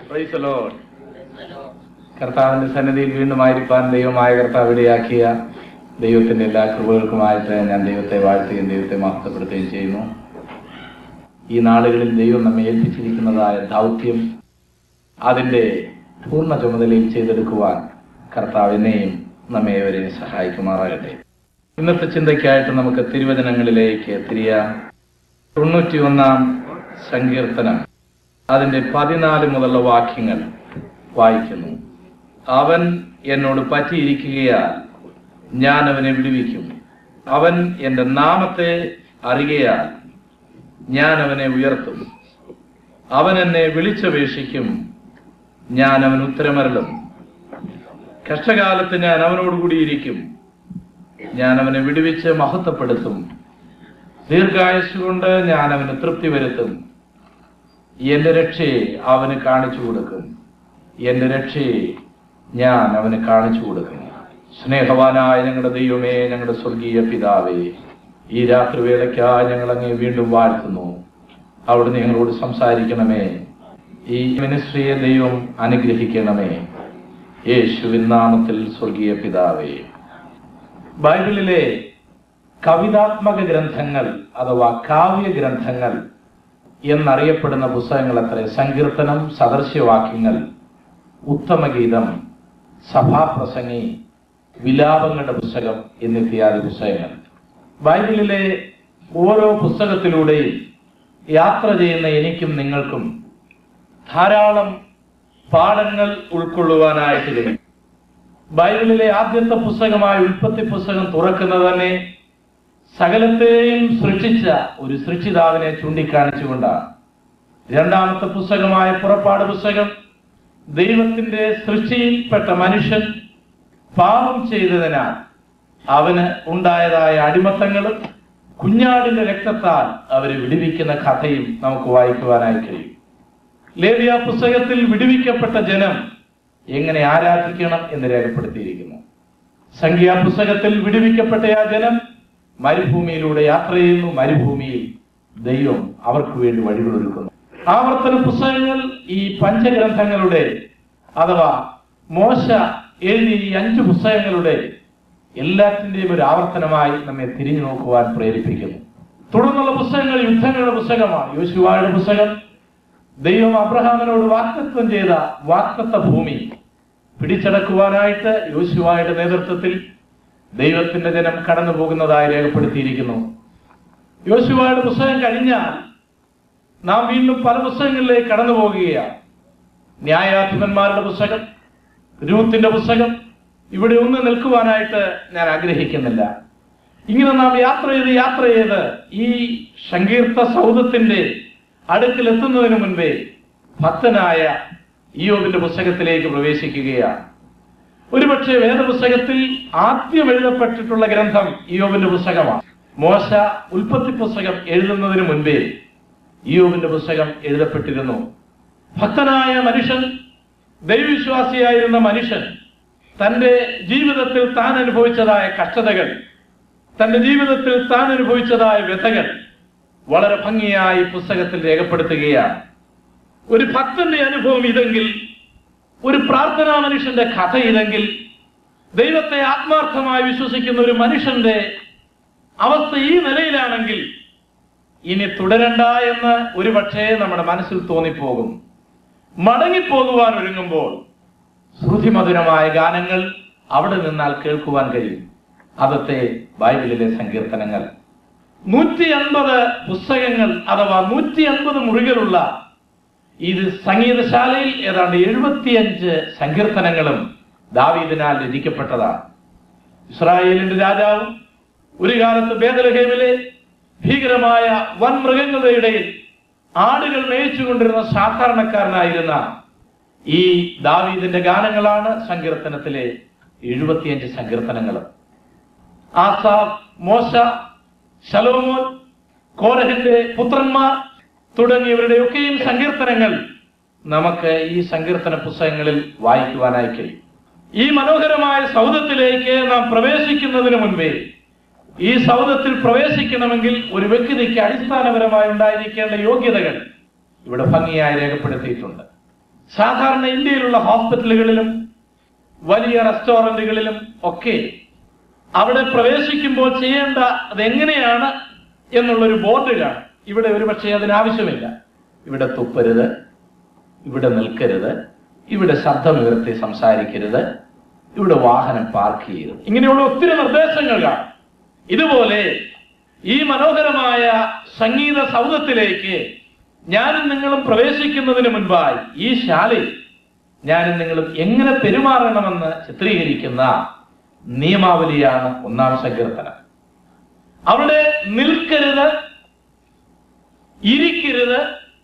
Praise the Lord. കർത്താവിന്റെ സന്നിധിയിൽ വീണ്ടും ആയിരിക്കാൻ ദൈവമായ കർത്താവ് ഇടയാക്കിയ ദൈവത്തിന്റെ എല്ലാ കൃപകൾക്കുമായിട്ട് ഞാൻ ദൈവത്തെ വാഴ്ത്തുകയും ദൈവത്തെ മഹത്വപ്പെടുത്തുകയും ചെയ്യുന്നു ഈ നാളുകളിൽ ദൈവം നമ്മെ ഏൽപ്പിച്ചിരിക്കുന്നതായ ദൗത്യം അതിന്റെ പൂർണ്ണ ചുമതലയിൽ ചെയ്തെടുക്കുവാൻ കർത്താവ് എന്നെയും നമ്മെ ഏവരെയും സഹായിക്കുമാറാകട്ടെ ഇന്നത്തെ ചിന്തയ്ക്കായിട്ട് നമുക്ക് തിരുവചനങ്ങളിലേക്ക് തിരിയാം തൊണ്ണൂറ്റി ഒന്നാം സങ്കീർത്തനം അതിന്റെ പതിനാല് മുതലുള്ള വാക്യങ്ങൾ വായിക്കുന്നു അവൻ എന്നോട് പറ്റിയിരിക്കുകയാൽ ഞാൻ അവനെ വിടുവിക്കും അവൻ എൻ്റെ നാമത്തെ അറിയയാൽ ഞാൻ അവനെ ഉയർത്തും അവൻ എന്നെ വിളിച്ചപേക്ഷിക്കും ഞാൻ അവൻ ഉത്തരമരളും കഷ്ടകാലത്ത് ഞാൻ അവനോടുകൂടിയിരിക്കും ഞാൻ അവനെ വിടുവിച്ച് മഹത്വപ്പെടുത്തും ദീർഘായുസ് കൊണ്ട് ഞാൻ അവന് തൃപ്തി വരുത്തും എന്റെ രക്ഷയെ അവന് കാണിച്ചു കൊടുക്കും എന്റെ രക്ഷയെ ഞാൻ അവന് കാണിച്ചു കൊടുക്കും സ്നേഹവാനായ ഞങ്ങളുടെ ദൈവമേ ഞങ്ങളുടെ സ്വർഗീയ പിതാവേ ഈ രാത്രിവേളയ്ക്കായി ഞങ്ങൾ അങ്ങേ വീണ്ടും വാഴ്ത്തുന്നു അവിടുന്ന് ഞങ്ങളോട് സംസാരിക്കണമേ ഈ മിനിസ്ട്രിയെ ദൈവം അനുഗ്രഹിക്കണമേ യേശുവിൻ നാമത്തിൽ സ്വർഗീയ പിതാവേ ബൈബിളിലെ കവിതാത്മക ഗ്രന്ഥങ്ങൾ അഥവാ കാവ്യ ഗ്രന്ഥങ്ങൾ എന്നറിയപ്പെടുന്ന പുസ്തകങ്ങൾ അത്ര സങ്കീർത്തനം സദൃശ്യവാക്യങ്ങൾ ഉത്തമഗീതം സഭാപ്രസംഗി വിലാപങ്ങളുടെ പുസ്തകം എന്നിത്യാദി പുസ്തകങ്ങൾ ബൈബിളിലെ ഓരോ പുസ്തകത്തിലൂടെയും യാത്ര ചെയ്യുന്ന എനിക്കും നിങ്ങൾക്കും ധാരാളം പാഠങ്ങൾ ഉൾക്കൊള്ളുവാനായിട്ട് കഴിയും ബൈബിളിലെ ആദ്യത്തെ പുസ്തകമായ ഉൽപ്പത്തി പുസ്തകം തുറക്കുന്നത് തന്നെ സകലത്തെയും സൃഷ്ടിച്ച ഒരു സൃഷ്ടിതാവിനെ ചൂണ്ടിക്കാണിച്ചുകൊണ്ടാണ് രണ്ടാമത്തെ പുസ്തകമായ പുറപ്പാട് പുസ്തകം ദൈവത്തിന്റെ സൃഷ്ടിയിൽപ്പെട്ട മനുഷ്യൻ പാപം ചെയ്തതിനാൽ അവന് ഉണ്ടായതായ അടിമത്തങ്ങളും കുഞ്ഞാടിന്റെ രക്തത്താൽ അവരെ വിടുവിക്കുന്ന കഥയും നമുക്ക് വായിക്കുവാനായി കഴിയും ലേവ്യ പുസ്തകത്തിൽ വിടുവിക്കപ്പെട്ട ജനം എങ്ങനെ ആരാധിക്കണം എന്ന് രേഖപ്പെടുത്തിയിരിക്കുന്നു സംഖ്യാ പുസ്തകത്തിൽ വിടുവിക്കപ്പെട്ട ആ ജനം മരുഭൂമിയിലൂടെ യാത്ര ചെയ്യുന്നു മരുഭൂമിയിൽ ദൈവം അവർക്ക് വേണ്ടി വഴികളൊരുക്കുന്നു ആവർത്തന പുസ്തകങ്ങൾ ഈ പഞ്ചഗ്രന്ഥങ്ങളുടെ അഥവാ മോശ എഴുതിയ ഈ അഞ്ച് പുസ്തകങ്ങളുടെ എല്ലാത്തിന്റെയും ഒരു ആവർത്തനമായി നമ്മെ തിരിഞ്ഞു നോക്കുവാൻ പ്രേരിപ്പിക്കുന്നു തുടർന്നുള്ള പുസ്തകങ്ങൾ യുദ്ധങ്ങളുടെ പുസ്തകമാണ് യോശുവായുടെ പുസ്തകം ദൈവം അബ്രഹാമിനോട് വാക്തത്വം ചെയ്ത വാക്തത്വ ഭൂമി പിടിച്ചടക്കുവാനായിട്ട് യോശുവായുടെ നേതൃത്വത്തിൽ ദൈവത്തിന്റെ ജനം കടന്നു പോകുന്നതായി രേഖപ്പെടുത്തിയിരിക്കുന്നു യോശുവായുടെ പുസ്തകം കഴിഞ്ഞാൽ നാം വീണ്ടും പല പുസ്തകങ്ങളിലേക്ക് കടന്നു പോകുകയാണ് ന്യായാധിപന്മാരുടെ പുസ്തകം രൂത്തിന്റെ പുസ്തകം ഇവിടെ ഒന്ന് നിൽക്കുവാനായിട്ട് ഞാൻ ആഗ്രഹിക്കുന്നില്ല ഇങ്ങനെ നാം യാത്ര ചെയ്ത് യാത്ര ചെയ്ത് ഈ സങ്കീർത്ത സൗധത്തിന്റെ അടുക്കൽ എത്തുന്നതിന് മുൻപേ ഭക്തനായ ഇയോബിന്റെ പുസ്തകത്തിലേക്ക് പ്രവേശിക്കുകയാണ് ഒരുപക്ഷെ വേദപുസ്തകത്തിൽ ആദ്യം എഴുതപ്പെട്ടിട്ടുള്ള ഗ്രന്ഥം ഇയോബിന്റെ പുസ്തകമാണ് മോശ ഉൽപ്പത്തി പുസ്തകം എഴുതുന്നതിന് മുൻപേ ഇയോബിന്റെ പുസ്തകം എഴുതപ്പെട്ടിരുന്നു ഭക്തനായ മനുഷ്യൻ ദൈവവിശ്വാസിയായിരുന്ന മനുഷ്യൻ തന്റെ ജീവിതത്തിൽ താൻ അനുഭവിച്ചതായ കഷ്ടതകൾ തന്റെ ജീവിതത്തിൽ താൻ അനുഭവിച്ചതായ വ്യഥകൾ വളരെ ഭംഗിയായി പുസ്തകത്തിൽ രേഖപ്പെടുത്തുകയാണ് ഒരു ഭക്തന്റെ അനുഭവം ഇതെങ്കിൽ ഒരു പ്രാർത്ഥനാ മനുഷ്യന്റെ കഥ ഇതെങ്കിൽ ദൈവത്തെ ആത്മാർത്ഥമായി വിശ്വസിക്കുന്ന ഒരു മനുഷ്യന്റെ അവസ്ഥ ഈ നിലയിലാണെങ്കിൽ ഇനി തുടരണ്ട എന്ന് ഒരു പക്ഷേ നമ്മുടെ മനസ്സിൽ തോന്നിപ്പോകും മടങ്ങിപ്പോകുവാൻ ഒരുങ്ങുമ്പോൾ ശ്രുതിമധുരമായ ഗാനങ്ങൾ അവിടെ നിന്നാൽ കേൾക്കുവാൻ കഴിയും അതത്തെ ബൈബിളിലെ സങ്കീർത്തനങ്ങൾ നൂറ്റി അൻപത് പുസ്തകങ്ങൾ അഥവാ നൂറ്റി അൻപത് മുറികളുള്ള ഇത് സംഗീതശാലയിൽ ഏതാണ്ട് എഴുപത്തിയഞ്ച് സങ്കീർത്തനങ്ങളും ദാവീദിനാൽ രചിക്കപ്പെട്ടതാണ് ഇസ്രായേലിന്റെ രാജാവും ഒരു കാലത്ത് ബേദലഹേമിലെ ഭീകരമായ വൻ മൃഗങ്ങളുടെ ഇടയിൽ ആടുകൾ മേയിച്ചുകൊണ്ടിരുന്ന സാധാരണക്കാരനായിരുന്ന ഈ ദാവീദിന്റെ ഗാനങ്ങളാണ് സങ്കീർത്തനത്തിലെ എഴുപത്തിയഞ്ച് സങ്കീർത്തനങ്ങൾ ആസാഫ് മോശ ശലോമോൻ കോരഹിന്റെ പുത്രന്മാർ തുടങ്ങിയവരുടെയൊക്കെയും സങ്കീർത്തനങ്ങൾ നമുക്ക് ഈ സങ്കീർത്തന പുസ്തകങ്ങളിൽ വായിക്കുവാനായി കഴിയും ഈ മനോഹരമായ സൗധത്തിലേക്ക് നാം പ്രവേശിക്കുന്നതിന് മുൻപേ ഈ സൗധത്തിൽ പ്രവേശിക്കണമെങ്കിൽ ഒരു വ്യക്തിക്ക് അടിസ്ഥാനപരമായി ഉണ്ടായിരിക്കേണ്ട യോഗ്യതകൾ ഇവിടെ ഭംഗിയായി രേഖപ്പെടുത്തിയിട്ടുണ്ട് സാധാരണ ഇന്ത്യയിലുള്ള ഹോസ്പിറ്റലുകളിലും വലിയ റെസ്റ്റോറന്റുകളിലും ഒക്കെ അവിടെ പ്രവേശിക്കുമ്പോൾ ചെയ്യേണ്ട അതെങ്ങനെയാണ് എന്നുള്ളൊരു ബോർഡ് കാണും ഇവിടെ ഒരു പക്ഷേ അതിനാവശ്യമില്ല ഇവിടെ തുപ്പരുത് ഇവിടെ നിൽക്കരുത് ഇവിടെ ശബ്ദമുയർത്തി സംസാരിക്കരുത് ഇവിടെ വാഹനം പാർക്ക് ചെയ്യരുത് ഇങ്ങനെയുള്ള ഒത്തിരി നിർദ്ദേശങ്ങൾ കാണും ഇതുപോലെ ഈ മനോഹരമായ സംഗീത സൗധത്തിലേക്ക് ഞാനും നിങ്ങളും പ്രവേശിക്കുന്നതിന് മുൻപായി ഈ ശാലയിൽ ഞാനും നിങ്ങളും എങ്ങനെ പെരുമാറണമെന്ന് ചിത്രീകരിക്കുന്ന നിയമാവലിയാണ് ഒന്നാം സങ്കീർത്തനം അവിടെ നിൽക്കരുത് ഇരിക്കരുത്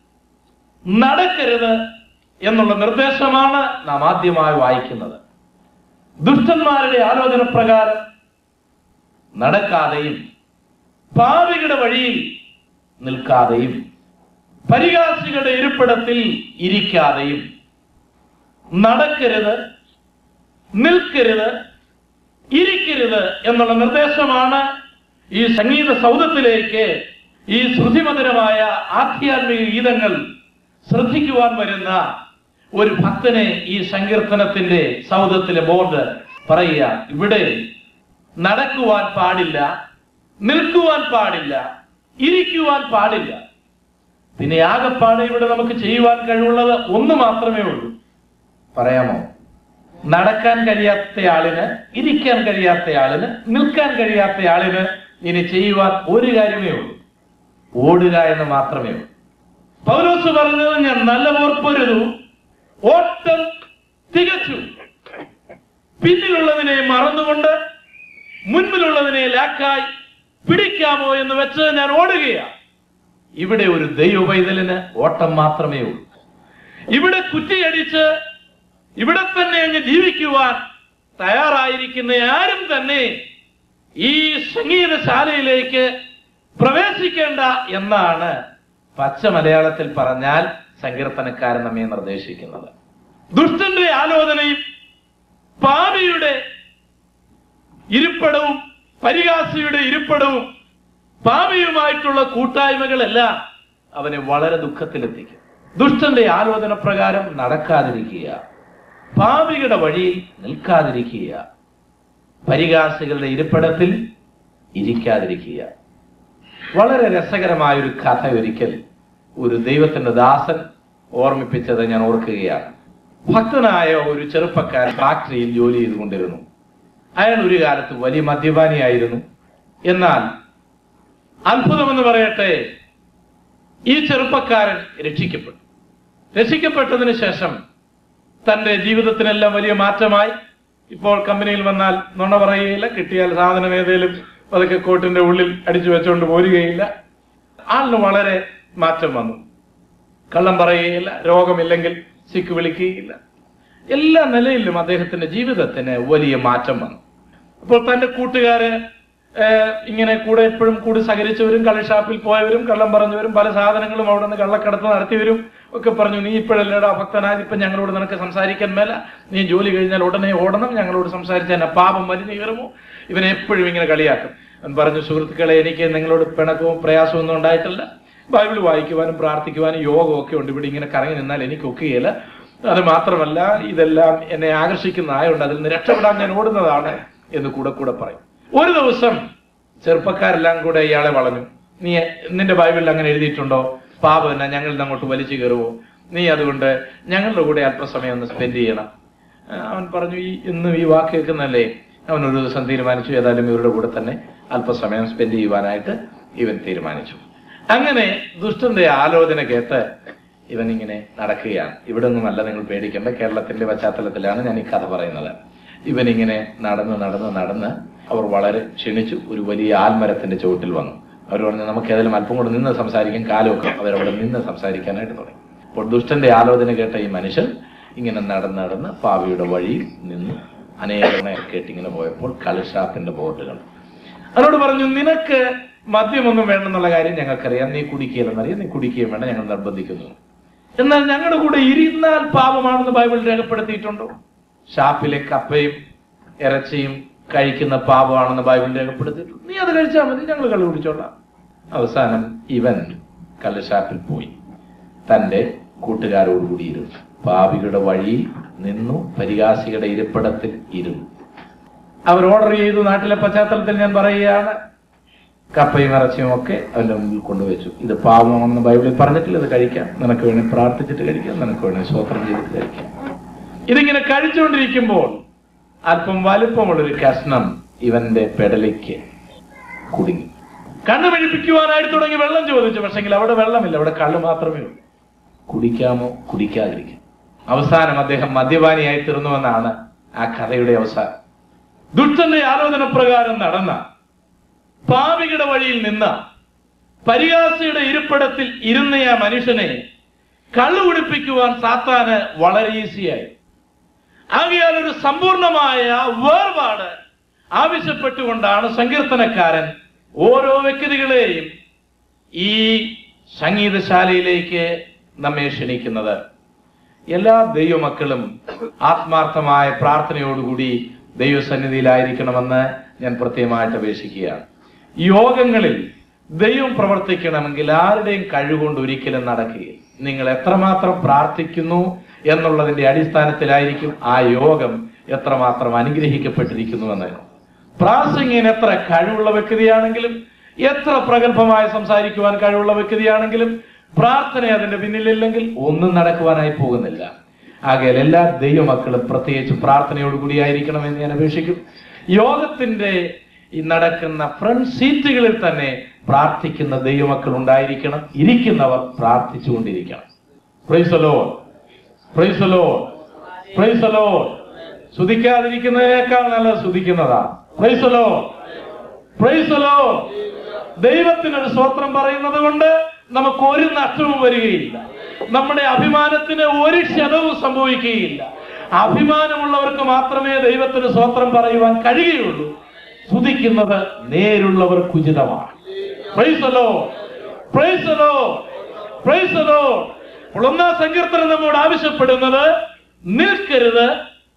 നടക്കരുത് എന്നുള്ള നിർദ്ദേശമാണ് നാം ആദ്യമായി വായിക്കുന്നത് ദുഷ്ടന്മാരുടെ ആലോചന പ്രകാരം നടക്കാതെയും പാവികളുടെ വഴിയിൽ നിൽക്കാതെയും പരിഹാസികളുടെ ഇരിപ്പിടത്തിൽ ഇരിക്കാതെയും നടക്കരുത് നിൽക്കരുത് ഇരിക്കരുത് എന്നുള്ള നിർദ്ദേശമാണ് ഈ സംഗീത സൗധത്തിലേക്ക് ഈ ശ്രുതിമധുരമായ ആധ്യാത്മിക ഗീതങ്ങൾ ശ്രദ്ധിക്കുവാൻ വരുന്ന ഒരു ഭക്തനെ ഈ സങ്കീർത്തനത്തിന്റെ സൗധത്തിലെ ബോർഡ് പറയുക ഇവിടെ നടക്കുവാൻ പാടില്ല നിൽക്കുവാൻ പാടില്ല ഇരിക്കുവാൻ പാടില്ല പിന്നെ ആകെപ്പാടെ ഇവിടെ നമുക്ക് ചെയ്യുവാൻ കഴിവുള്ളത് ഒന്ന് മാത്രമേ ഉള്ളൂ പറയാമോ നടക്കാൻ കഴിയാത്ത ആളിന് ഇരിക്കാൻ കഴിയാത്ത ആളിന് നിൽക്കാൻ കഴിയാത്ത ആളിന് ഇനി ചെയ്യുവാൻ ഒരു കാര്യമേ ഉള്ളൂ ഓടുക എന്ന് മാത്രമേ ഉള്ളൂ പൗലോസ് പറഞ്ഞത് ഞാൻ നല്ല ഓർപ്പൊരുതു ഓട്ടം തികച്ചു പിന്നിലുള്ളതിനെ മറന്നുകൊണ്ട് മുൻപിലുള്ളതിനെ ലാക്കായി പിടിക്കാമോ എന്ന് വെച്ച് ഞാൻ ഓടുകയാണ് ഇവിടെ ഒരു ദൈവ പൈതലിന് ഓട്ടം മാത്രമേ ഉള്ളൂ ഇവിടെ കുറ്റിയടിച്ച് ഇവിടെ തന്നെ അങ്ങ് ജീവിക്കുവാൻ തയ്യാറായിരിക്കുന്ന ആരും തന്നെ ഈ സംഗീതശാലയിലേക്ക് പ്രവേശിക്കേണ്ട എന്നാണ് പച്ച മലയാളത്തിൽ പറഞ്ഞാൽ സങ്കീർത്തനക്കാരൻ നമ്മെ നിർദ്ദേശിക്കുന്നത് ദുഷ്ടന്റെ ആലോചനയും പാപിയുടെ ഇരിപ്പിടവും പരിഹാസിയുടെ ഇരിപ്പിടവും പാപിയുമായിട്ടുള്ള കൂട്ടായ്മകളെല്ലാം അവനെ വളരെ ദുഃഖത്തിലെത്തിക്കും ദുഷ്ടന്റെ ആലോചന പ്രകാരം നടക്കാതിരിക്കുക പാപികളുടെ വഴിയിൽ നിൽക്കാതിരിക്കുക പരിഹാസികളുടെ ഇരിപ്പിടത്തിൽ ഇരിക്കാതിരിക്കുക വളരെ രസകരമായ ഒരു കഥ ഒരിക്കൽ ഒരു ദൈവത്തിന്റെ ദാസൻ ഓർമ്മിപ്പിച്ചത് ഞാൻ ഓർക്കുകയാണ് ഭക്തനായ ഒരു ചെറുപ്പക്കാരൻ ഫാക്ടറിയിൽ ജോലി ചെയ്തുകൊണ്ടിരുന്നു അയാൾ ഒരു കാലത്ത് വലിയ മദ്യപാനിയായിരുന്നു എന്നാൽ അത്ഭുതമെന്ന് പറയട്ടെ ഈ ചെറുപ്പക്കാരൻ രക്ഷിക്കപ്പെട്ടു രക്ഷിക്കപ്പെട്ടതിന് ശേഷം തന്റെ ജീവിതത്തിനെല്ലാം വലിയ മാറ്റമായി ഇപ്പോൾ കമ്പനിയിൽ വന്നാൽ നുണ പറയുകയില്ല കിട്ടിയാൽ സാധനം ഏതേലും പതുക്കെ കോട്ടിന്റെ ഉള്ളിൽ അടിച്ചു വെച്ചുകൊണ്ട് പോരുകയില്ല ആളിന് വളരെ മാറ്റം വന്നു കള്ളം പറയുകയില്ല രോഗമില്ലെങ്കിൽ സിക്ക് വിളിക്കുകയില്ല എല്ലാ നിലയിലും അദ്ദേഹത്തിന്റെ ജീവിതത്തിന് വലിയ മാറ്റം വന്നു അപ്പോൾ തന്റെ കൂട്ടുകാര് ഏഹ്, ഇങ്ങനെ കൂടെ എപ്പോഴും കൂടി സഹകരിച്ചവരും കള്ളുഷാപ്പിൽ പോയവരും കള്ളം പറഞ്ഞവരും പല സാധനങ്ങളും അവിടെ നിന്ന് കള്ളക്കടത്ത് നടത്തിയവരും ഒക്കെ പറഞ്ഞു നീ ഇപ്പോഴല്ലേടാ ഭക്തനായത് ഇപ്പൊ ഞങ്ങളോട് നിനക്ക് സംസാരിക്കാൻ മേല നീ ജോലി കഴിഞ്ഞാൽ ഉടനെ ഓടണം ഞങ്ങളോട് സംസാരിച്ചാൽ എന്നെ പാപം വലിഞ്ഞു കയറുമോ ഇവനെ എപ്പോഴും ഇങ്ങനെ കളിയാക്കും അവൻ പറഞ്ഞു സുഹൃത്തുക്കളെ എനിക്ക് നിങ്ങളോട് പിണക്കവും പ്രയാസവും ഒന്നും ഉണ്ടായിട്ടില്ല ബൈബിൾ വായിക്കുവാനും പ്രാർത്ഥിക്കുവാനും യോഗവും ഒക്കെ ഉണ്ട് ഇവിടെ ഇങ്ങനെ കറങ്ങി നിന്നാൽ എനിക്ക് ഒക്കുകയില്ല അത് മാത്രമല്ല ഇതെല്ലാം എന്നെ ആകർഷിക്കുന്നതായുണ്ട് അതിൽ നിന്ന് രക്ഷപ്പെടാൻ ഞാൻ ഓടുന്നതാണ് എന്ന് കൂടെ കൂടെ പറയും ഒരു ദിവസം ചെറുപ്പക്കാരെല്ലാം കൂടെ ഇയാളെ വളഞ്ഞു നീ നിന്റെ ബൈബിളിൽ അങ്ങനെ എഴുതിയിട്ടുണ്ടോ പാപം എന്നാ ഞങ്ങളിൽ നിന്ന് അങ്ങോട്ട് വലിച്ചു കയറുമോ നീ അതുകൊണ്ട് ഞങ്ങളുടെ കൂടെ അല്പസമയം ഒന്ന് സ്പെൻഡ് ചെയ്യണം ആ, അവൻ പറഞ്ഞു ഈ ഇന്നും ഈ വാക്ക് കേൾക്കുന്നല്ലേ അവൻ ഒരു ദിവസം തീരുമാനിച്ചു ഏതായാലും ഇവരുടെ കൂടെ തന്നെ അല്പസമയം സ്പെൻഡ് ചെയ്യുവാനായിട്ട് ഇവൻ തീരുമാനിച്ചു അങ്ങനെ ദുഷ്ടന്റെ ആലോചന കേട്ട് ഇവൻ ഇങ്ങനെ നടക്കുകയാണ് ഇവിടെ ഒന്നുമല്ല നിങ്ങൾ പേടിക്കേണ്ട കേരളത്തിന്റെ പശ്ചാത്തലത്തിലാണ് ഞാൻ ഈ കഥ പറയുന്നത് ഇവൻ ഇങ്ങനെ നടന്ന് നടന്ന് നടന്ന് അവർ വളരെ ക്ഷണിച്ചു ഒരു വലിയ ആൽമരത്തിന്റെ ചുവട്ടിൽ വന്നു അവർ പറഞ്ഞു നമുക്ക് ഏതായാലും അല്പം കൂടെ നിന്ന് സംസാരിക്കാൻ കാലമൊക്കെ അവരവിടെ നിന്ന് സംസാരിക്കാനായിട്ട് തുടങ്ങി അപ്പോൾ ദുഷ്ടന്റെ ആലോചന കേട്ട ഈ മനുഷ്യൻ ഇങ്ങനെ നടന്ന് നടന്ന് പാവിയുടെ വഴിയിൽ നിന്ന് അനേകനെ കേട്ടിങ്ങനെ പോയപ്പോൾ കളിഷാപ്പിന്റെ ബോർഡ് കണ്ടു അവരോട് പറഞ്ഞു നിനക്ക് മദ്യമൊന്നും വേണമെന്നുള്ള കാര്യം ഞങ്ങൾക്കറിയാം നീ കുടിക്കുകയില്ലെന്നറിയാം നീ കുടിക്കുകയും വേണ്ട ഞങ്ങൾ നിർബന്ധിക്കുന്നു എന്നാൽ ഞങ്ങളുടെ കൂടെ ഇരുന്നാൽ പാപമാണെന്ന് ബൈബിൾ രേഖപ്പെടുത്തിയിട്ടുണ്ടോ ഷാപ്പിലെ കപ്പയും ഇറച്ചിയും കഴിക്കുന്ന പാപമാണെന്ന് ബൈബിൾ രേഖപ്പെടുത്തിയിട്ടുണ്ട് നീ അത് കഴിച്ചാൽ മതി ഞങ്ങൾ കള്ളു കുടിച്ചോളാം അവസാനം ഇവൻ കള്ളുഷാപ്പിൽ പോയി തന്റെ കൂട്ടുകാരോടുകൂടി ഇരുന്നു പാപികളുടെ വഴി നിന്നു പരിഹാസികളുടെ ഇരിപ്പിടത്തിൽ ഇരുന്നു അവർ ഓർഡർ ചെയ്തു നാട്ടിലെ പശ്ചാത്തലത്തിൽ ഞാൻ പറയുകയാണ് കപ്പയും ഇറച്ചിയും ഒക്കെ അവന്റെ മുമ്പിൽ കൊണ്ടുവച്ചു ഇത് പാവമാണെന്ന് ബൈബിളിൽ പറഞ്ഞിട്ടില്ല ഇത് കഴിക്കാം നിനക്ക് വേണേ പ്രാർത്ഥിച്ചിട്ട് കഴിക്കാം നിനക്ക് വേണേ സ്വോത്രം ചെയ്തിട്ട് കഴിക്കാം ഇതിങ്ങനെ കഴിച്ചുകൊണ്ടിരിക്കുമ്പോൾ അല്പം വലുപ്പമുള്ളൊരു കഷ്ണം ഇവന്റെ പെടലിക്ക് കുടുങ്ങി കണ്ണു പിഴിപ്പിക്കുവാനായിട്ട് തുടങ്ങി വെള്ളം ചോദിച്ചു പക്ഷെങ്കിൽ അവിടെ വെള്ളമില്ല അവിടെ കള്ള് മാത്രമേ ഉള്ളൂ കുടിക്കാമോ കുടിക്കാതിരിക്കാം അവസാനം അദ്ദേഹം മദ്യപാനിയായി തീർന്നുവെന്നാണ് ആ കഥയുടെ അവസാനം ദുഷ്ടന്റെ ആലോചന പ്രകാരം നടന്ന പാപികളുടെ വഴിയിൽ നിന്ന പരിഹാസിയുടെ ഇരിപ്പിടത്തിൽ ഇരുന്ന ആ മനുഷ്യനെ കള്ളു കുടിപ്പിക്കുവാൻ സാത്താന് വളരെ ഈസിയായി ആകയാൽ ഒരു സമ്പൂർണമായ വേർപാട് ആവശ്യപ്പെട്ടുകൊണ്ടാണ് സങ്കീർത്തനക്കാരൻ ഓരോ വ്യക്തികളെയും ഈ സംഗീതശാലയിലേക്ക് നമ്മെ ക്ഷണിക്കുന്നത് എല്ലാ ദൈവമക്കളും ആത്മാർത്ഥമായ പ്രാർത്ഥനയോടുകൂടി ദൈവസന്നിധിയിലായിരിക്കണമെന്ന് ഞാൻ പ്രത്യേകമായിട്ട് അപേക്ഷിക്കുകയാണ് യോഗങ്ങളിൽ ദൈവം പ്രവർത്തിക്കണമെങ്കിൽ ആരുടെയും കഴിവുകൊണ്ട് ഒരിക്കലും നടക്കുകയില്ല നിങ്ങൾ എത്രമാത്രം പ്രാർത്ഥിക്കുന്നു എന്നുള്ളതിന്റെ അടിസ്ഥാനത്തിലായിരിക്കും ആ യോഗം എത്രമാത്രം അനുഗ്രഹിക്കപ്പെട്ടിരിക്കുന്നു എന്ന് പ്രാസംഗികൻ എത്ര കഴിവുള്ള വ്യക്തിയാണെങ്കിലും എത്ര പ്രഗത്ഭമായി സംസാരിക്കുവാൻ കഴിവുള്ള വ്യക്തിയാണെങ്കിലും പ്രാർത്ഥന അതിന്റെ പിന്നിലില്ലെങ്കിൽ ഒന്നും നടക്കുവാനായി പോകുന്നില്ല ആകയാൽ എല്ലാ ദൈവമക്കളും പ്രത്യേകിച്ച് പ്രാർത്ഥനയോടുകൂടി ആയിരിക്കണമെന്ന് ഞാൻ അപേക്ഷിക്കും യോഗത്തിന്റെ ഈ നടക്കുന്ന ഫ്രണ്ട് സീറ്റുകളിൽ തന്നെ പ്രാർത്ഥിക്കുന്ന ദൈവമക്കൾ ഉണ്ടായിരിക്കണം ഇരിക്കുന്നവർ പ്രാർത്ഥിച്ചുകൊണ്ടിരിക്കണം പ്രൈസലോ പ്രൈസലോ പ്രൈസലോ സ്തുതിക്കാതിരിക്കുന്നതിനേക്കാൾ നല്ലത് സ്തുതിക്കുന്നതാ പ്രൈസലോ പ്രൈസലോ ദൈവത്തിനൊരു സ്വത്രം പറയുന്നത് കൊണ്ട് നമുക്ക് ഒരു നഷ്ടവും വരികയില്ല നമ്മുടെ അഭിമാനത്തിന് ഒരു ക്ഷതവും സംഭവിക്കുകയില്ല അഭിമാനമുള്ളവർക്ക് മാത്രമേ ദൈവത്തിന് സ്വത്രം പറയുവാൻ കഴിയുകയുള്ളൂ സ്തുതിക്കുന്നത് നേരുള്ളവർക്ക് ഉചിതമാണ് പ്രൈസലോ പ്രൈസലോ പ്രൈസലോ ഒന്നാം സങ്കീർത്തനം നമ്മോട് ആവശ്യപ്പെടുന്നത് നിൽക്കരുത്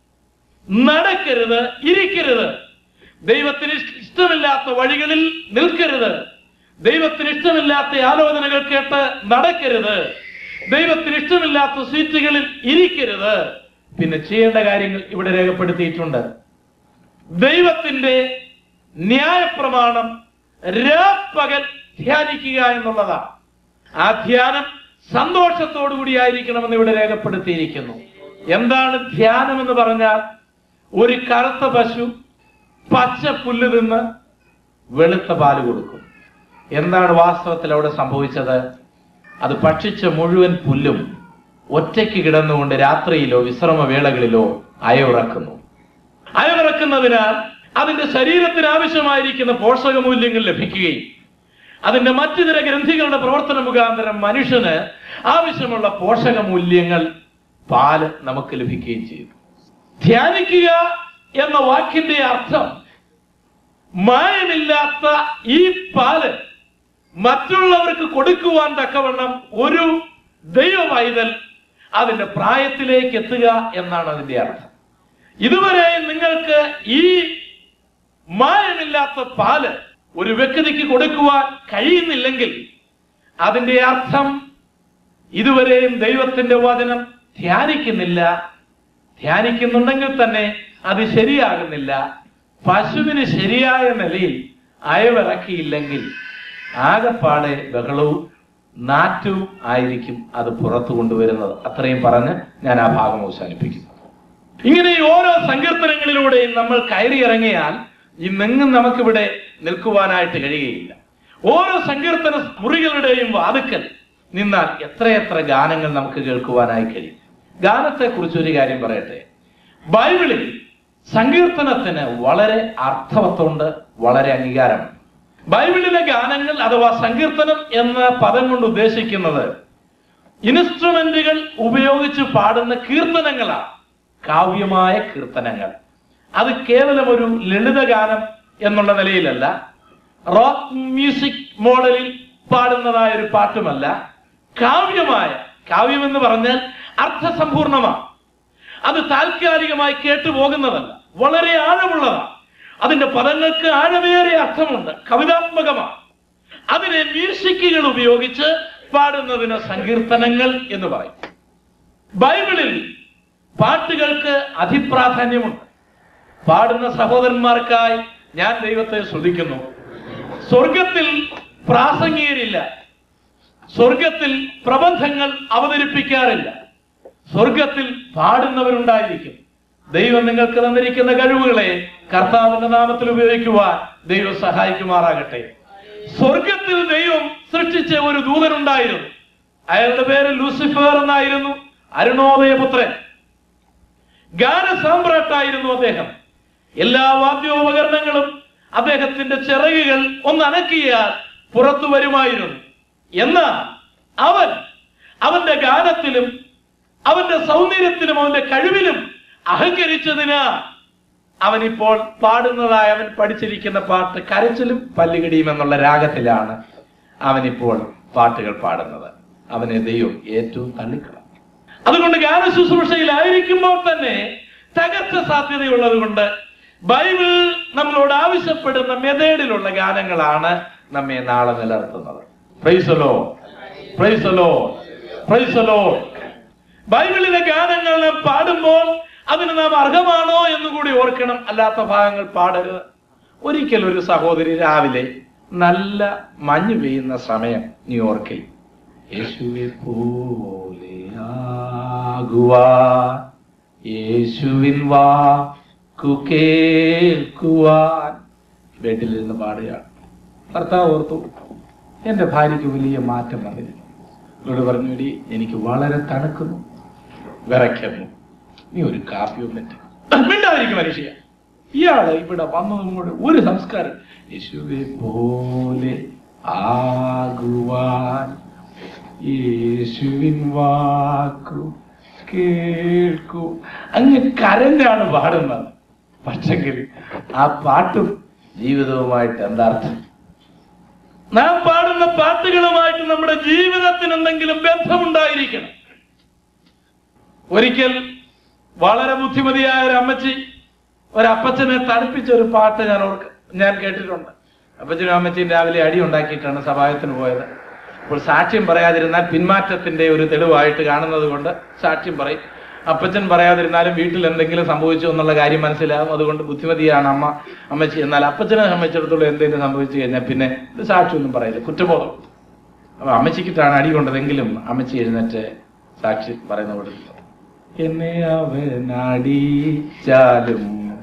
നടക്കരുത് ഇരിക്കരുത് ദൈവത്തിന് ഇഷ്ടമില്ലാത്ത വഴികളിൽ നിൽക്കരുത് ദൈവത്തിന് ഇഷ്ടമില്ലാത്ത ആലോചനകൾ കേട്ട് നടക്കരുത് ദൈവത്തിന് ഇഷ്ടമില്ലാത്ത സീറ്റുകളിൽ ഇരിക്കരുത് പിന്നെ ചെയ്യേണ്ട കാര്യങ്ങൾ ഇവിടെ രേഖപ്പെടുത്തിയിട്ടുണ്ട് ദൈവത്തിന്റെ ന്യായപ്രമാണം രാപ്പകൽ ധ്യാനിക്കുക എന്നുള്ളതാണ് ആ ധ്യാനം സന്തോഷത്തോടു കൂടി ആയിരിക്കണമെന്ന് ഇവിടെ രേഖപ്പെടുത്തിയിരിക്കുന്നു എന്താണ് ധ്യാനം എന്ന് പറഞ്ഞാൽ ഒരു കറുത്ത പശു പച്ച പുല്ല് തിന്ന് വെളുത്ത പാല് കൊടുക്കും എന്താണ് വാസ്തവത്തിൽ അവിടെ സംഭവിച്ചത് അത് ഭക്ഷിച്ച മുഴുവൻ പുല്ലും ഒറ്റയ്ക്ക് കിടന്നുകൊണ്ട് രാത്രിയിലോ വിശ്രമവേളകളിലോ അയവിറക്കുന്നു അയവിറക്കുന്നതിനാൽ അതിന്റെ ശരീരത്തിന് ആവശ്യമായിരിക്കുന്ന പോഷകമൂല്യങ്ങൾ ലഭിക്കുകയും അതിന്റെ മറ്റു ചില ഗ്രന്ഥികളുടെ പ്രവർത്തന മുഖാന്തരം മനുഷ്യന് ആവശ്യമുള്ള പോഷകമൂല്യങ്ങൾ പാല് നമുക്ക് ലഭിക്കുകയും ചെയ്തു ധ്യാനിക്കുക എന്ന വാക്കിന്റെ അർത്ഥം മായമില്ലാത്ത ഈ പാല് മറ്റുള്ളവർക്ക് കൊടുക്കുവാൻ തക്കവണ്ണം ഒരു ദൈവവൈതൽ അതിന്റെ പ്രായത്തിലേക്ക് എത്തുക എന്നാണ് അതിന്റെ അർത്ഥം ഇതുവരെ നിങ്ങൾക്ക് ഈ മായമില്ലാത്ത പാല് ഒരു വ്യക്തിക്ക് കൊടുക്കുവാൻ കഴിയുന്നില്ലെങ്കിൽ അതിന്റെ അർത്ഥം ഇതുവരെയും ദൈവത്തിന്റെ വചനം ധ്യാനിക്കുന്നില്ല ധ്യാനിക്കുന്നുണ്ടെങ്കിൽ തന്നെ അത് ശരിയാകുന്നില്ല പശുവിന് ശരിയായ നിലയിൽ അയവിറക്കിയില്ലെങ്കിൽ ആകപ്പാടെ ബഹളവും നാറ്റവും ആയിരിക്കും അത് പുറത്തു കൊണ്ടുവരുന്നത് അത്രയും പറഞ്ഞ് ഞാൻ ആ ഭാഗം അവസാനിപ്പിക്കുന്നു ഇങ്ങനെ ഈ ഓരോ സങ്കീർത്തനങ്ങളിലൂടെയും നമ്മൾ കയറിയിറങ്ങിയാൽ ഇന്നെങ്ങും നമുക്കിവിടെ നിൽക്കുവാനായിട്ട് കഴിയുകയില്ല ഓരോ സങ്കീർത്തന മുറികളുടെയും വാതുക്കൽ നിന്നാൽ എത്രയെത്ര ഗാനങ്ങൾ നമുക്ക് കേൾക്കുവാനായി കഴിയും ഗാനത്തെ കുറിച്ച് ഒരു കാര്യം പറയട്ടെ ബൈബിളിൽ സങ്കീർത്തനത്തിന് വളരെ അർത്ഥവത്തുണ്ട് വളരെ അംഗീകാരമാണ് ബൈബിളിലെ ഗാനങ്ങൾ അഥവാ സങ്കീർത്തനം എന്ന പദം കൊണ്ട് ഉദ്ദേശിക്കുന്നത് ഇൻസ്ട്രുമെന്റുകൾ ഉപയോഗിച്ച് പാടുന്ന കീർത്തനങ്ങളാണ് കാവ്യമായ കീർത്തനങ്ങൾ അത് കേവലം ഒരു ലളിത ഗാനം എന്നുള്ള നിലയിലല്ല റോക്ക് മ്യൂസിക് മോഡലിൽ പാടുന്നതായ ഒരു പാട്ടുമല്ല കാവ്യമായ കാവ്യം എന്ന് പറഞ്ഞാൽ അർത്ഥസമ്പൂർണമാണ് അത് താൽക്കാലികമായി കേട്ടു പോകുന്നതല്ല വളരെ ആഴമുള്ളതാണ് അതിന്റെ പദങ്ങൾക്ക് ആഴമേറിയ അർത്ഥമുണ്ട് കവിതാത്മകമാണ് അതിനെ മ്യൂസിക്കുകൾ ഉപയോഗിച്ച് പാടുന്നതിന് സങ്കീർത്തനങ്ങൾ എന്ന് പറയും ബൈബിളിൽ പാട്ടുകൾക്ക് അതിപ്രാധാന്യമുണ്ട് പാടുന്ന സഹോദരന്മാർക്കായി ഞാൻ ദൈവത്തെ ശ്രദ്ധിക്കുന്നു സ്വർഗത്തിൽ പ്രാസംഗികരില്ല സ്വർഗത്തിൽ പ്രബന്ധങ്ങൾ അവതരിപ്പിക്കാറില്ല സ്വർഗത്തിൽ പാടുന്നവരുണ്ടായിരിക്കും ദൈവം നിങ്ങൾക്ക് തന്നിരിക്കുന്ന കഴിവുകളെ കർത്താവിന്റെ നാമത്തിൽ ഉപയോഗിക്കുവാൻ ദൈവം സഹായിക്കുമാറാകട്ടെ സ്വർഗത്തിൽ ദൈവം സൃഷ്ടിച്ച ഒരു ദൂതനുണ്ടായിരുന്നു അയാളുടെ പേര് ലൂസിഫർ എന്നായിരുന്നു അരുണോദയപുത്രൻ ഗാനസാമ്രാട്ടായിരുന്നു അദ്ദേഹം എല്ലാ വാദ്യോപകരണങ്ങളും അദ്ദേഹത്തിന്റെ ചിറകുകൾ ഒന്ന് അനക്കിയാൽ പുറത്തു വരുമായിരുന്നു എന്നാൽ അവൻ അവന്റെ ഗാനത്തിലും അവന്റെ സൗന്ദര്യത്തിലും അവന്റെ കഴിവിലും അഹങ്കരിച്ചതിന് അവൻ ഇപ്പോൾ പാടുന്നതായ അവൻ പഠിച്ചിരിക്കുന്ന പാട്ട് കരച്ചിലും പല്ലുകടിയും എന്നുള്ള രാഗത്തിലാണ് അവനിപ്പോൾ പാട്ടുകൾ പാടുന്നത് അവനെ ദൈവം ഏറ്റവും തള്ളിക്കളഞ്ഞു അതുകൊണ്ട് ഗാന ശുശ്രൂഷയിലായിരിക്കുമ്പോൾ തന്നെ തകർച്ച സാധ്യതയുള്ളത് കൊണ്ട് ബൈബിൾ നമ്മളോട് ആവശ്യപ്പെടുന്ന മെതേഡിലുള്ള ഗാനങ്ങളാണ് നമ്മെ നാളെ നിലനിർത്തുന്നത് പ്രൈസലോ പ്രൈസലോ പ്രൈസലോ ബൈബിളിലെ ഗാനങ്ങൾ നാം പാടുമ്പോൾ അതിന് നാം അർഹമാണോ എന്ന് കൂടി ഓർക്കണം അല്ലാത്ത ഭാഗങ്ങൾ പാടരുത് ഒരിക്കൽ ഒരു സഹോദരി രാവിലെ നല്ല മഞ്ഞ് പെയ്യുന്ന സമയം ന്യൂയോർക്കിൽ യേശുവെ പോലെ ആകുവാൻ യേശുവിൻ വാക്കു കേൾക്കുവാൻ ബെഡിൽ നിന്ന് പാടുകയാണ് ഭർത്താവ് ഓർത്തു എന്റെ ഭാര്യയ്ക്ക് വലിയ മാറ്റം വന്നില്ല എന്നോട് പറഞ്ഞു "എടീ, എനിക്ക് വളരെ തണുക്കുന്നു വിറയ്ക്കുന്നു നീ ഒരു കാപ്പി ഒന്നിട്ട് മിണ്ടാതിരിക്കും മനുഷ്യ ഇയാള് ഇവിടെ വന്നതും കൂടെ ഒരു സംസ്കാരം യേശുവെ പോലെ ആകുവാൻ യേശുവിൻ വാക്കു കേൾക്കൂ അങ്ങ് കരഞ്ഞാണ് പാടുന്നത് പക്ഷെങ്കിൽ ആ പാട്ടും ജീവിതവുമായിട്ട് എന്താ അർത്ഥം നാം പാടുന്ന പാട്ടുകളുമായിട്ട് നമ്മുടെ ജീവിതത്തിന് എന്തെങ്കിലും ബന്ധമുണ്ടായിരിക്കണം ഒരിക്കൽ വളരെ ബുദ്ധിമതിയായ ഒരു അമ്മച്ചി ഒരപ്പച്ചനെ തണുപ്പിച്ച ഒരു പാട്ട് ഞാൻ ഓർക്ക ഞാൻ കേട്ടിട്ടുണ്ട് അപ്പച്ചനും അമ്മച്ചിയും രാവിലെ അടി ഉണ്ടാക്കിയിട്ടാണ് സഭായത്തിന് പോയത് അപ്പോൾ സാക്ഷ്യം പറയാതിരുന്നാൽ പിന്മാറ്റത്തിന്റെ ഒരു തെളിവായിട്ട് കാണുന്നത് കൊണ്ട് സാക്ഷ്യം പറയും അപ്പച്ചൻ പറയാതിരുന്നാലും വീട്ടിൽ എന്തെങ്കിലും സംഭവിച്ചു എന്നുള്ള കാര്യം മനസ്സിലാകും അതുകൊണ്ട് ബുദ്ധിമതിയാണ് അമ്മ അമ്മച്ചി എന്നാൽ അപ്പച്ചനെ സംബന്ധിച്ചിടത്തോളം എന്തെങ്കിലും സംഭവിച്ചു കഴിഞ്ഞാൽ പിന്നെ ഇത് സാക്ഷിയൊന്നും പറയില്ല കുറ്റബോധം അപ്പൊ അമ്മച്ചിക്കിട്ടാണ് അടി കൊണ്ടതെങ്കിലും അമ്മച്ചി എഴുന്നേറ്റ് സാക്ഷി പറയുന്ന കൊടുക്കുന്നത് എന്നെ അവൻ അടിച്ചാലും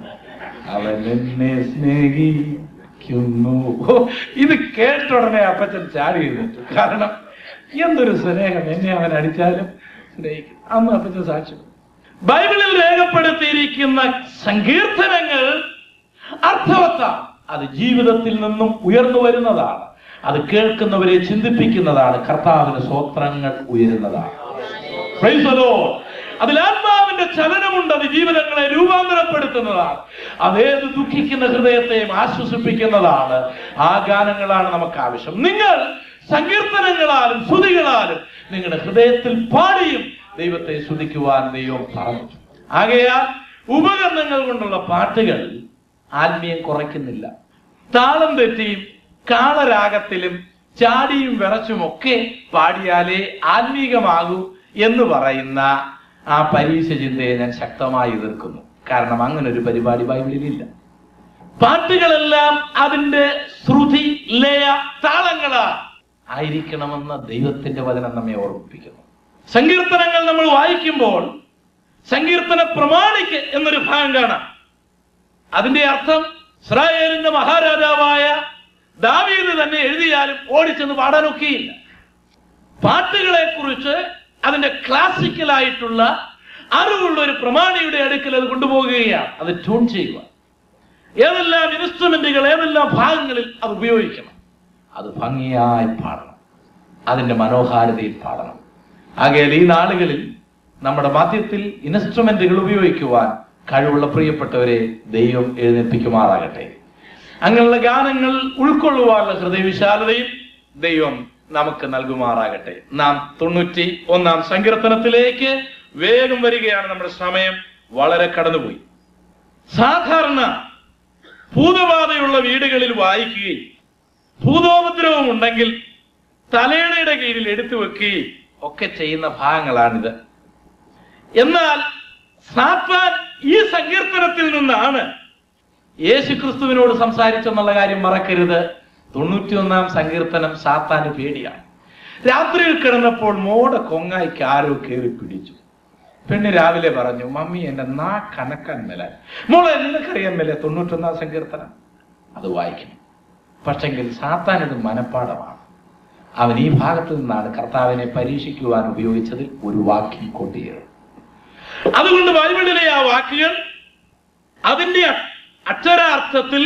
അവൻ എന്നെ സ്നേഹിക്കുന്നു ഓ, ഇത് കേട്ട ഉടനെ അപ്പച്ചൻ ചാടി എഴുന്നേറ്റു കാരണം എന്തൊരു സ്നേഹം എന്നെ അവൻ അടിച്ചാലും സ്നേഹിക്കും അന്ന് അപ്പച്ചൻ സാക്ഷ്യം ബൈബിളിൽ രേഖപ്പെടുത്തിയിരിക്കുന്ന സങ്കീർത്തനങ്ങൾ അർത്ഥവത്താണ് അത് ജീവിതത്തിൽ നിന്നും ഉയർന്നു വരുന്നതാണ് അത് കേൾക്കുന്നവരെ ചിന്തിപ്പിക്കുന്നതാണ് കർത്താവിന് സ്വത്രങ്ങൾ ഉയരുന്നതാണ് Praise the Lord. അതിൽ ആത്മാവിന്റെ ചലനമുണ്ട് അത് ജീവിതങ്ങളെ രൂപാന്തരപ്പെടുത്തുന്നതാണ് അതേത് ദുഃഖിക്കുന്ന ഹൃദയത്തെയും ആശ്വസിപ്പിക്കുന്നതാണ് ആ ഗാനങ്ങളാണ് നമുക്ക് ആവശ്യം നിങ്ങൾ സങ്കീർത്തനങ്ങളാലും ശ്രുതികളാലും നിങ്ങളുടെ ഹൃദയത്തിൽ പാടിയും ദൈവത്തെ സ്തുതിക്കുവാൻ ദൈവം പറഞ്ഞു ആകയാൽ ഉപകരണങ്ങൾ കൊണ്ടുള്ള പാട്ടുകൾ ആത്മീയം കുറയ്ക്കുന്നില്ല താളം തെറ്റിയും കാളരാഗത്തിലും ചാടിയും വിറച്ചുമൊക്കെ പാടിയാലേ ആത്മീകമാകൂ എന്ന് പറയുന്ന ആ പരീക്ഷ ചിന്തയെ ഞാൻ ശക്തമായി എതിർക്കുന്നു കാരണം അങ്ങനെ ഒരു പരിപാടി ബൈബിളിലില്ല പാട്ടുകളെല്ലാം അതിന്റെ ശ്രുതി ലയ താളങ്ങളാ ആയിരിക്കണമെന്ന് ദൈവത്തിന്റെ വചനം നമ്മെ ഓർമ്മിപ്പിക്കുന്നു സങ്കീർത്തനങ്ങൾ നമ്മൾ വായിക്കുമ്പോൾ സങ്കീർത്തന പ്രമാണിക്ക് എന്നൊരു ഭാഗം കാണാം അതിന്റെ അർത്ഥം ഇസ്രായേലിന്റെ മഹാരാജാവായ ദാവീദ് തന്നെ എഴുതിയാലും ഓടിച്ചെന്ന് പാടാനൊക്കെയില്ല പാട്ടുകളെ കുറിച്ച് അതിന്റെ ക്ലാസിക്കലായിട്ടുള്ള അറിവുള്ള ഒരു പ്രമാണിയുടെ അടുക്കൽ അത് കൊണ്ടുപോകുകയാണ് അത് ട്യൂൺ ചെയ്യുക ഏതെല്ലാം ഇൻസ്ട്രുമെന്റുകൾ ഏതെല്ലാം ഭാഗങ്ങളിൽ അത് ഉപയോഗിക്കണം അത് ഭംഗിയായി പാടണം അതിന്റെ മനോഹാരിതയിൽ പാടണം ആകയാൽ ഈ നാളുകളിൽ നമ്മുടെ മധ്യത്തിൽ ഇൻസ്ട്രുമെന്റുകൾ ഉപയോഗിക്കുവാൻ കഴിവുള്ള പ്രിയപ്പെട്ടവരെ ദൈവം എഴുന്നേൽപ്പിക്കുമാറാകട്ടെ അങ്ങനെയുള്ള ഗാനങ്ങൾ ഉൾക്കൊള്ളുവാനുള്ള ഹൃദയവിശാലതയും ദൈവം നമുക്ക് നൽകുമാറാകട്ടെ നാം തൊണ്ണൂറ്റി ഒന്നാം സങ്കീർത്തനത്തിലേക്ക് വേഗം വരികയാണ് നമ്മുടെ സമയം വളരെ കടന്നുപോയി സാധാരണ ഭൂതബാധയുള്ള വീടുകളിൽ വായിക്കുകയും ഭൂതോപദ്രവം ഉണ്ടെങ്കിൽ തലേണയുടെ കീഴിൽ എടുത്തു വെക്കുകയും ഒക്കെ ചെയ്യുന്ന ഭാഗങ്ങളാണിത് എന്നാൽ സാത്താൻ ഈ സങ്കീർത്തനത്തിൽ നിന്നാണ് യേശു ക്രിസ്തുവിനോട് സംസാരിച്ചെന്നുള്ള കാര്യം മറക്കരുത് തൊണ്ണൂറ്റിയൊന്നാം സങ്കീർത്തനം സാത്താന് പേടിയാണ് രാത്രിയിൽ കിടന്നപ്പോൾ മോട കൊങ്ങായിക്ക് ആരോ കയറി പിടിച്ചു പെണ്ണ് രാവിലെ പറഞ്ഞു മമ്മി എന്റെ നാ കണക്കാൻ മേല മോളെ നിനക്കറിയാൻ മേലെ തൊണ്ണൂറ്റൊന്നാം സങ്കീർത്തനം അത് വായിക്കണം പക്ഷെങ്കിൽ സാത്താൻ ഇത് മനപ്പാടമാണ് അവൻ ഈ ഭാഗത്ത് നിന്നാണ് കർത്താവിനെ പരീക്ഷിക്കുവാൻ ഉപയോഗിച്ചതിൽ ഒരു വാക്യം കൊണ്ടുചേർന്നു അതുകൊണ്ട് ബൈബിളിലെ ആ വാക്കുകൾ അതിന്റെ അ- അക്ഷരാർത്ഥത്തിൽ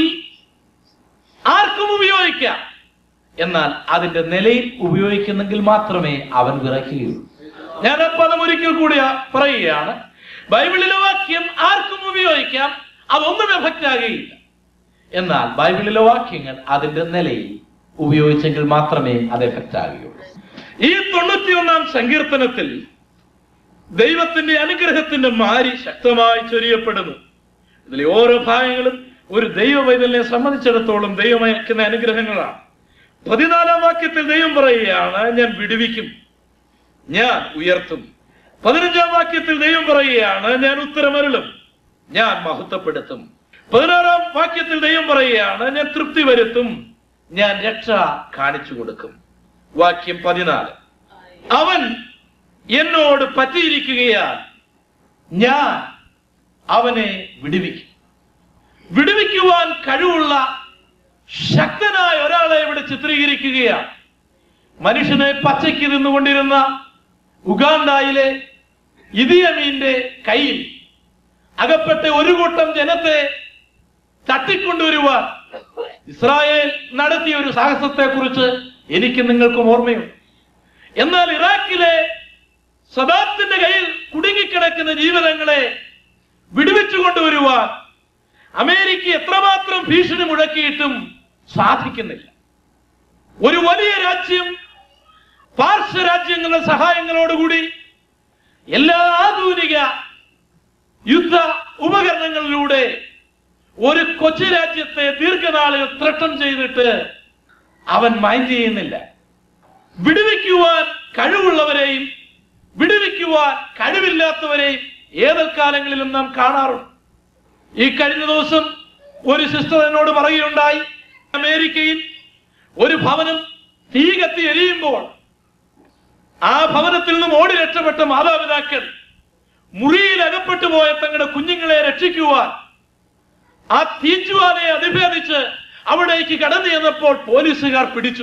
ആർക്കും ഉപയോഗിക്കാം എന്നാൽ അതിന്റെ നിലയിൽ ഉപയോഗിക്കുന്നെങ്കിൽ മാത്രമേ അവൻ വിറയ്ക്കുകയുള്ളൂ ഞാൻ ആ പദം ഒരിക്കൽ കൂടി ആ- പറയുകയാണ് ബൈബിളിലെ വാക്യം ആർക്കും ഉപയോഗിക്കാം അതൊന്നും എഫക്റ്റ് ആകുകയില്ല എന്നാൽ ബൈബിളിലെ വാക്യങ്ങൾ അതിന്റെ നിലയിൽ ഉപയോഗിച്ചെങ്കിൽ മാത്രമേ അത് എഫക്റ്റ് ആകുകയുള്ളൂ ഈ തൊണ്ണൂറ്റിയൊന്നാം സങ്കീർത്തനത്തിൽ ദൈവത്തിന്റെ അനുഗ്രഹത്തിന്റെ മാരി ശക്തമായി ചൊരിയപ്പെടുന്നു ഇതിലെ ഓരോ ഭാഗങ്ങളും ഒരു ദൈവ വൈതലിനെ സംബന്ധിച്ചിടത്തോളം ദൈവം അയക്കുന്ന അനുഗ്രഹങ്ങളാണ് പതിനാലാം വാക്യത്തിൽ ദൈവം പറയുകയാണ് ഞാൻ വിടുവിക്കും ഞാൻ ഉയർത്തും പതിനഞ്ചാം വാക്യത്തിൽ ദൈവം പറയുകയാണ് ഞാൻ ഉത്തരമരുളും ഞാൻ മഹത്വപ്പെടുത്തും പതിനാറാം വാക്യത്തിൽ ദൈവം പറയുകയാണ് ഞാൻ തൃപ്തി വരുത്തും ഞാൻ രക്ഷ കാണിച്ചു കൊടുക്കും വാക്യം പതിനാല് അവൻ എന്നോട് പറ്റിയിരിക്കുകയാൽ ഞാൻ അവനെ വിടുവിക്കും വിടുവിക്കുവാൻ കഴിവുള്ള ശക്തനായ ഒരാളെ ഇവിടെ ചിത്രീകരിക്കുകയാണ് മനുഷ്യനെ പച്ചയ്ക്ക് നിന്നുകൊണ്ടിരുന്ന ഉഗാണ്ടായിലെ ഇദിയമീന്റെ കയ്യിൽ അകപ്പെട്ട ഒരു കൂട്ടം ജനത്തെ തട്ടിക്കൊണ്ടുവരുവാൻ ഇസ്രായേൽ നടത്തിയ ഒരു സാഹസത്തെ കുറിച്ച് എനിക്ക് നിങ്ങൾക്കും ഓർമ്മയുണ്ട് എന്നാൽ ഇറാഖിലെ സദാത്തിന്റെ കയ്യിൽ കുടുങ്ങിക്കിടക്കുന്ന ജീവിതങ്ങളെ വിടുവിച്ചു കൊണ്ടുവരുവാൻ അമേരിക്ക എത്രമാത്രം ഭീഷണി മുഴക്കിയിട്ടും സാധിക്കുന്നില്ല ഒരു വലിയ രാജ്യം പാർശ്വ രാജ്യങ്ങളുടെ സഹായങ്ങളോടുകൂടി എല്ലാ ആധുനിക യുദ്ധ ഉപകരണങ്ങളിലൂടെ ഒരു കൊച്ചു രാജ്യത്തെ ദീർഘനാളുകൾ ത്രട്ടം ചെയ്തിട്ട് അവൻ മൈൻഡ് ചെയ്യുന്നില്ല വിടുവിക്കുവാൻ കഴിവുള്ളവരെയും വിടുവിക്കുവാൻ കഴിവില്ലാത്തവരെയും ഏതൊരു കാലങ്ങളിലും നാം കാണാറുണ്ട് ഈ കഴിഞ്ഞ ദിവസം ഒരു സിസ്റ്റർ എന്നോട് പറയുകയുണ്ടായി അമേരിക്കയിൽ ഒരു ഭവനം തീ കത്തി എരിയുമ്പോൾ ആ ഭവനത്തിൽ നിന്നും ഓടി രക്ഷപ്പെട്ട മാതാപിതാക്കൾ മുറിയിൽ അകപ്പെട്ടു പോയ തങ്ങളുടെ കുഞ്ഞുങ്ങളെ രക്ഷിക്കുവാൻ ആ തീജ്വാലയെ അതിഭേദിച്ച് അവിടേക്ക് കടന്നു ചെന്നപ്പോൾ പോലീസുകാർ പിടിച്ചു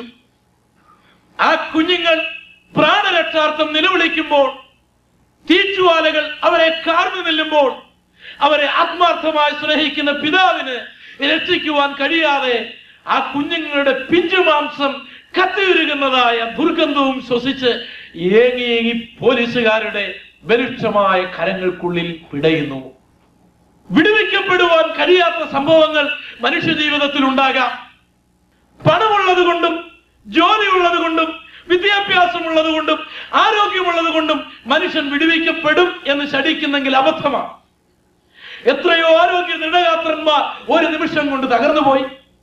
ആ കുഞ്ഞുങ്ങൾ പ്രാണരക്ഷാർത്ഥം നിലവിളിക്കുമ്പോൾ തീച്ചുവാലകൾ അവരെ കാർന്നു നില്ലുമ്പോൾ അവരെ ആത്മാർത്ഥമായി സ്നേഹിക്കുന്ന പിതാവിന് രക്ഷിക്കുവാൻ കഴിയാതെ ആ കുഞ്ഞുങ്ങളുടെ പിഞ്ചുമാംസം കത്തിയുരുകുന്നതായ ദുർഗന്ധവും ശ്വസിച്ച് ഏങ്ങി ഏങ്ങി പോലീസുകാരുടെ ബലിഷ്ഠമായ കരങ്ങൾക്കുള്ളിൽ പിടയുന്നു വിടുവിക്കപ്പെടുവാൻ കഴിയാത്ത സംഭവങ്ങൾ മനുഷ്യ ജീവിതത്തിൽ ഉണ്ടാകാം പണമുള്ളത് കൊണ്ടും ജോലിയുള്ളത് കൊണ്ടും വിദ്യാഭ്യാസമുള്ളത് കൊണ്ടും ആരോഗ്യമുള്ളത് കൊണ്ടും മനുഷ്യൻ വിടുവിക്കപ്പെടും എന്ന് ശടിക്കുന്നെങ്കിൽ അബദ്ധമാണ് എത്രയോ ആരോഗ്യ ദൃഢഗാത്രന്മാർ ഒരു നിമിഷം കൊണ്ട് തകർന്നുപോയി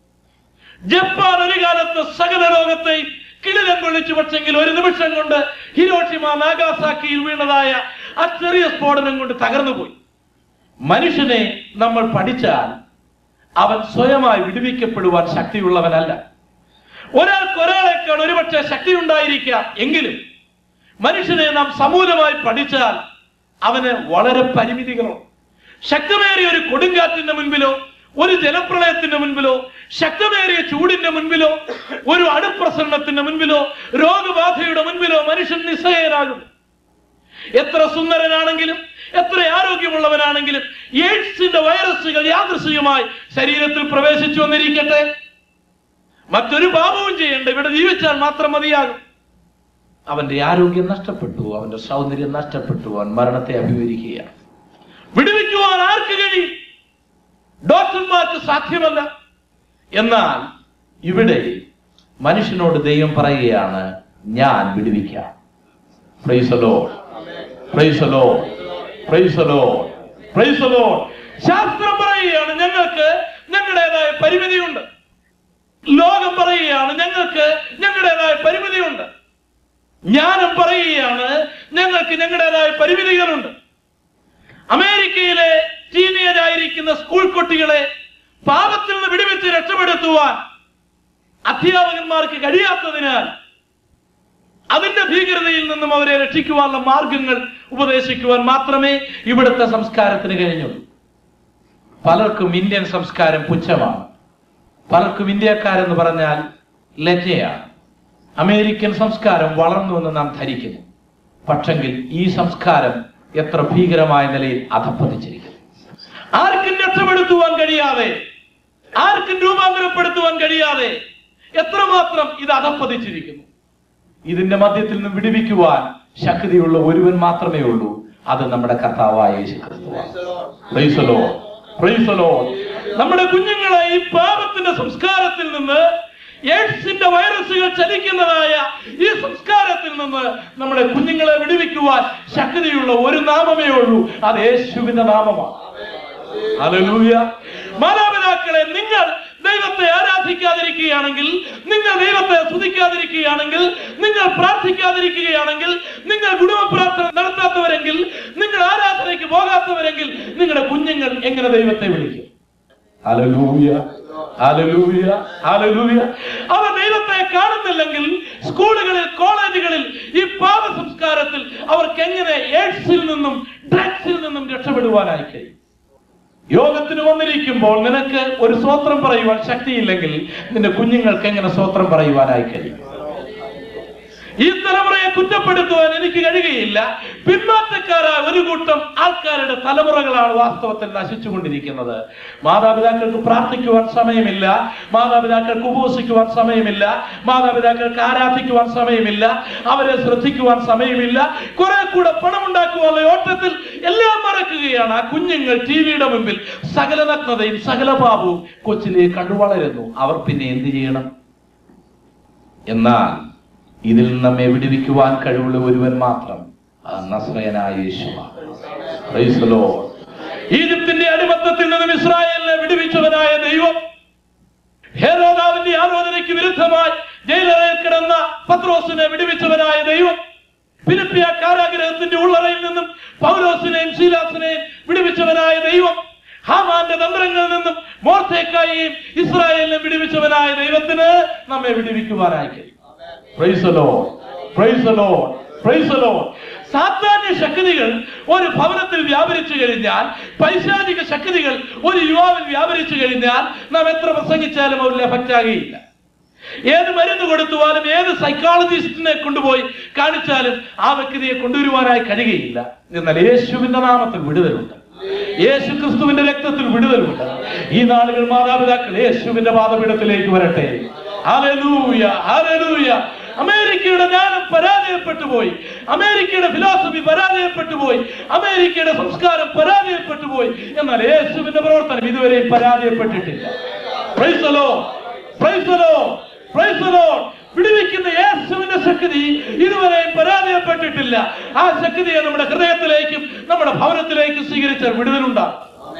ജപ്പാൻ ഒരു കാലത്ത് സകല ലോകത്തെയും കിളിലം കൊള്ളിച്ചു പക്ഷെങ്കിൽ ഒരു നിമിഷം കൊണ്ട് ഹിരോഷിമ നാഗാസാക്കിയിൽ വീണതായ ആ ചെറിയ സ്ഫോടനം കൊണ്ട് തകർന്നുപോയി മനുഷ്യനെ നമ്മൾ പഠിച്ചാൽ അവൻ സ്വയമായി വിടുവിക്കപ്പെടുവാൻ ശക്തിയുള്ളവനല്ല ഒരാൾക്ക് ഒരാളെക്കാൾ ഒരുപക്ഷെ ശക്തി ഉണ്ടായിരിക്കാം എങ്കിലും മനുഷ്യനെ നാം സമൂലമായി പഠിച്ചാൽ അവന് വളരെ പരിമിതികളുണ്ട് ശക്തമേറിയ ഒരു കൊടുങ്കാറ്റിന്റെ മുൻപിലോ ഒരു ജലപ്രളയത്തിന്റെ മുൻപിലോ ശക്തമേറിയ ചൂടിന്റെ മുൻപിലോ ഒരു അണുപ്രസരണത്തിന്റെ മുൻപിലോ രോഗബാധയുടെ മുൻപിലോ മനുഷ്യൻ നിസ്സഹായനാകും എത്ര സുന്ദരനാണെങ്കിലും എത്ര ആരോഗ്യമുള്ളവനാണെങ്കിലും എയ്ഡ്സിന്റെ വൈറസുകൾ യാദൃശികമായി ശരീരത്തിൽ പ്രവേശിച്ചു വന്നിരിക്കട്ടെ മറ്റൊരു പാപവും ചെയ്യണ്ട ഇവിടെ ജീവിച്ചാൽ മാത്രം മതിയാകും അവന്റെ ആരോഗ്യം നഷ്ടപ്പെട്ടു അവന്റെ സൗന്ദര്യം നഷ്ടപ്പെട്ടു അവൻ മരണത്തെ അഭിമുഖീകരിക്കുകയാണ് വിടുവിക്കുവാൻ ആർക്ക് കഴിയും ഡോക്ടർമാർക്ക് സാധ്യമല്ല എന്നാൽ ഇവിടെ മനുഷ്യനോട് ദൈവം പറയുകയാണ് ഞാൻ വിടുവിക്കാം പ്രൈസലോ പ്രൈസലോ പ്രൈസലോ പ്രൈസലോ ശാസ്ത്രം പറയുകയാണ് ഞങ്ങൾക്ക് ഞങ്ങളുടേതായ പരിമിതിയുണ്ട് ലോകം പറയുകയാണ് ഞങ്ങൾക്ക് ഞങ്ങളുടേതായ പരിമിതിയുണ്ട് ജ്ഞാനം പറയുകയാണ് ഞങ്ങൾക്ക് ഞങ്ങളുടേതായ പരിമിതികളുണ്ട് അമേരിക്കയിലെ ടീനേജ് ആയിരിക്കുന്ന സ്കൂൾ കുട്ടികളെ പാപത്തിൽ നിന്ന് വിടുവിച്ച് രക്ഷപ്പെടുത്തുവാൻ അധ്യാപകന്മാർക്ക് കഴിയാത്തതിനാൽ അതിന്റെ ഭീകരതയിൽ നിന്നും അവരെ രക്ഷിക്കുവാനുള്ള മാർഗങ്ങൾ ഉപദേശിക്കുവാൻ മാത്രമേ ഇവിടുത്തെ സംസ്കാരത്തിന് കഴിഞ്ഞുള്ളൂ പലർക്കും ഇന്ത്യൻ സംസ്കാരം പുച്ഛമാണ് പലർക്കും ഇന്ത്യക്കാരെന്ന് പറഞ്ഞാൽ ലജ്ജയാണ് അമേരിക്കൻ സംസ്കാരം വളർന്നു എന്ന് നാം ധരിക്കുന്നു പക്ഷെങ്കിൽ ഈ സംസ്കാരം എത്ര ഭീകരമായ നിലയിൽ അധപ്പതിച്ചിരിക്കുന്നു ആർക്കും രക്ഷപ്പെടുത്തുവാൻ കഴിയാതെ ആർക്കും രൂപാന്തരപ്പെടുത്തുവാൻ കഴിയാതെ എത്രമാത്രം ഇത് അധപ്പതിച്ചിരിക്കുന്നു ഇതിന്റെ മധ്യത്തിൽ നിന്ന് വിടുവിക്കുവാൻ ശക്തിയുള്ള ഒരുവൻ മാത്രമേ ഉള്ളൂ അത് നമ്മുടെ കർത്താവായ യേശു ക്രിസ്തുവാണ് Praise the Lord. Praise the Lord. നമ്മുടെ കുഞ്ഞുങ്ങളെ ഈ പാപത്തിന്റെ സംസ്കാരത്തിൽ നിന്ന് എയ്ഡ്സിന്റെ വൈറസുകൾ ചലിക്കുന്നതായ ഈ സംസ്കാരത്തിൽ നിന്ന് നമ്മുടെ കുഞ്ഞുങ്ങളെ വിടുവിക്കുവാൻ ശക്തിയുള്ള ഒരു നാമമേ ഉള്ളൂ അത് യേശുവിന്റെ നാമമാണ് ഹല്ലേലൂയ മാതാപിതാക്കളെ നിങ്ങൾ ദൈവത്തെ ആരാധിക്കാതിരിക്കുകയാണെങ്കിൽ നിങ്ങൾ ദൈവത്തെ സ്തുതിക്കാതിരിക്കുകയാണെങ്കിൽ നിങ്ങൾ പ്രാർത്ഥിക്കാതിരിക്കുകയാണെങ്കിൽ നിങ്ങൾ കുടുംബ പ്രാർത്ഥന നടത്താത്തവരെങ്കിൽ നിങ്ങൾ ആരാധനയ്ക്ക് പോകാത്തവരെങ്കിൽ നിങ്ങളുടെ കുഞ്ഞുങ്ങൾ എങ്ങനെ ദൈവത്തെ വിളിക്കും ഹല്ലേലൂയ ഹല്ലേലൂയ ഹല്ലേലൂയ അവർ ദൈവത്തെ കാണുന്നില്ലെങ്കിൽ സ്കൂളുകളിൽ കോളേജുകളിൽ ഈ പാപ സംസ്കാരത്തിൽ അവർക്ക് എങ്ങനെ എയ്ഡ്സിൽ നിന്നും ഡ്രഗ്സിൽ നിന്നും രക്ഷപ്പെടുവാനായി കഴിയും യോഗത്തിന് വന്നിരിക്കുമ്പോൾ നിനക്ക് ഒരു സ്വോത്രം പറയുവാൻ ശക്തിയില്ലെങ്കിൽ നിന്റെ കുഞ്ഞുങ്ങൾക്ക് എങ്ങനെ സ്വോത്രം പറയുവാനായി കഴിയും ഈ തലമുറയെ കുറ്റപ്പെടുത്തുവാൻ എനിക്ക് കഴിയുകയില്ല പിന്മാറ്റക്കാരായ ഒരു കൂട്ടം ആൾക്കാരുടെ തലമുറകളാണ് വാസ്തവത്തിൽ നശിച്ചുകൊണ്ടിരിക്കുന്നത് മാതാപിതാക്കൾക്ക് പ്രാർത്ഥിക്കുവാൻ സമയമില്ല മാതാപിതാക്കൾക്ക് ഉപവസിക്കുവാൻ സമയമില്ല മാതാപിതാക്കൾക്ക് ആരാധിക്കുവാൻ സമയമില്ല അവരെ ശ്രദ്ധിക്കുവാൻ സമയമില്ല കുറെ കൂടെ പണമുണ്ടാക്കുവാനുള്ള ഓട്ടത്തിൽ എല്ലാം മറക്കുകയാണ് ആ കുഞ്ഞുങ്ങൾ ടി വിയുടെ മുമ്പിൽ സകല നഗ്നതയും സകല പാപവും കൊച്ചിലെ കണ്ടു വളരുന്നു അവർ പിന്നെ എന്ത് ചെയ്യണം എന്നാൽ ഇതിൽ നിന്ന് നമ്മെ വിടുവിക്കുവാൻ കഴിവുള്ള ഒരുവൻ മാത്രം ആ നസ്രയനായ യേശുവാണ് Praise the Lord. ഈജിപ്തിന്റെ അടിമത്തത്തിൽ നിന്നും ഇസ്രായേലിനെ വിടുവിച്ചവനായ ദൈവം ഹേരോദാവിന്റെ ആലോചനയ്ക്ക് വിരുദ്ധമായി ജയിലറയിൽ കിടന്ന പത്രോസിനെ വിടുവിച്ചവനായ ദൈവം ഫിലിപ്പിയ കാരാഗ്രഹത്തിന്റെ ഉള്ളറയിൽ നിന്നും പൗലോസിനെയും ശീലാസിനെയും വിടുവിച്ചവനായ ദൈവം ഹാമാന്റെ തന്ത്രങ്ങളിൽ നിന്നും മോർത്തേക്കായെയും ഇസ്രായേലിനെ വിടുവിച്ചവനായ ദൈവത്തിന് നമ്മെ വിടുവിക്കുവാനായി കഴിയും Praise the Lord. Praise the Lord. Praise the Lord. സാധാന്യ ശക്തികൾ ഒരു ഭവനത്തിൽ വ്യാപരിച്ചു കഴിഞ്ഞാൽ പൈശാചിക ശക്തികൾ ഒരു യുവാവിൽ വ്യാപരിച്ചു കഴിഞ്ഞാൽ നാം എത്ര പ്രസംഗിച്ചാലും അവരിൽ എഫക്റ്റ് ആകുകയില്ല ഏത് മരുന്ന് കൊടുത്തുവാലും ഏത് സൈക്കോളജിസ്റ്റിനെ കൊണ്ടുപോയി കാണിച്ചാലും ആ വ്യക്തിയെ കൊണ്ടുവരുവാനായി കഴിയുകയില്ല എന്നാൽ യേശുവിന്റെ നാമത്തിൽ വിടുതലുണ്ട് യേശു ക്രിസ്തുവിന്റെ രക്തത്തിൽ വിടുതലുണ്ട് ഈ നാളുകൾ മാതാപിതാക്കൾ യേശുവിന്റെ പാദപീഠത്തിലേക്ക് വരട്ടെ ഹല്ലേലൂയ ഹല്ലേലൂയ അമേരിക്കയുടെ ജ്ഞാനം പരാജയപ്പെട്ടു പോയി അമേരിക്കയുടെ ഫിലോസഫി പരാജയപ്പെട്ടു പോയി അമേരിക്കയുടെ സംസ്കാരം പരാജയപ്പെട്ടു പോയി എന്നാൽ യേശുവിന്റെ പ്രവർത്തനം ഇതുവരെ പരാജയപ്പെട്ടിട്ടില്ല Praise the Lord. Praise the Lord. Praise the Lord. വിടുവിക്കുന്ന യേശുവിന്റെ ശക്തി ഇതുവരെയും പരാജയപ്പെട്ടിട്ടില്ല ആ ശക്തിയെ നമ്മുടെ ഹൃദയത്തിലേക്കും നമ്മുടെ ഭവനത്തിലേക്കും സ്വീകരിച്ച വിടുതലുണ്ടാകും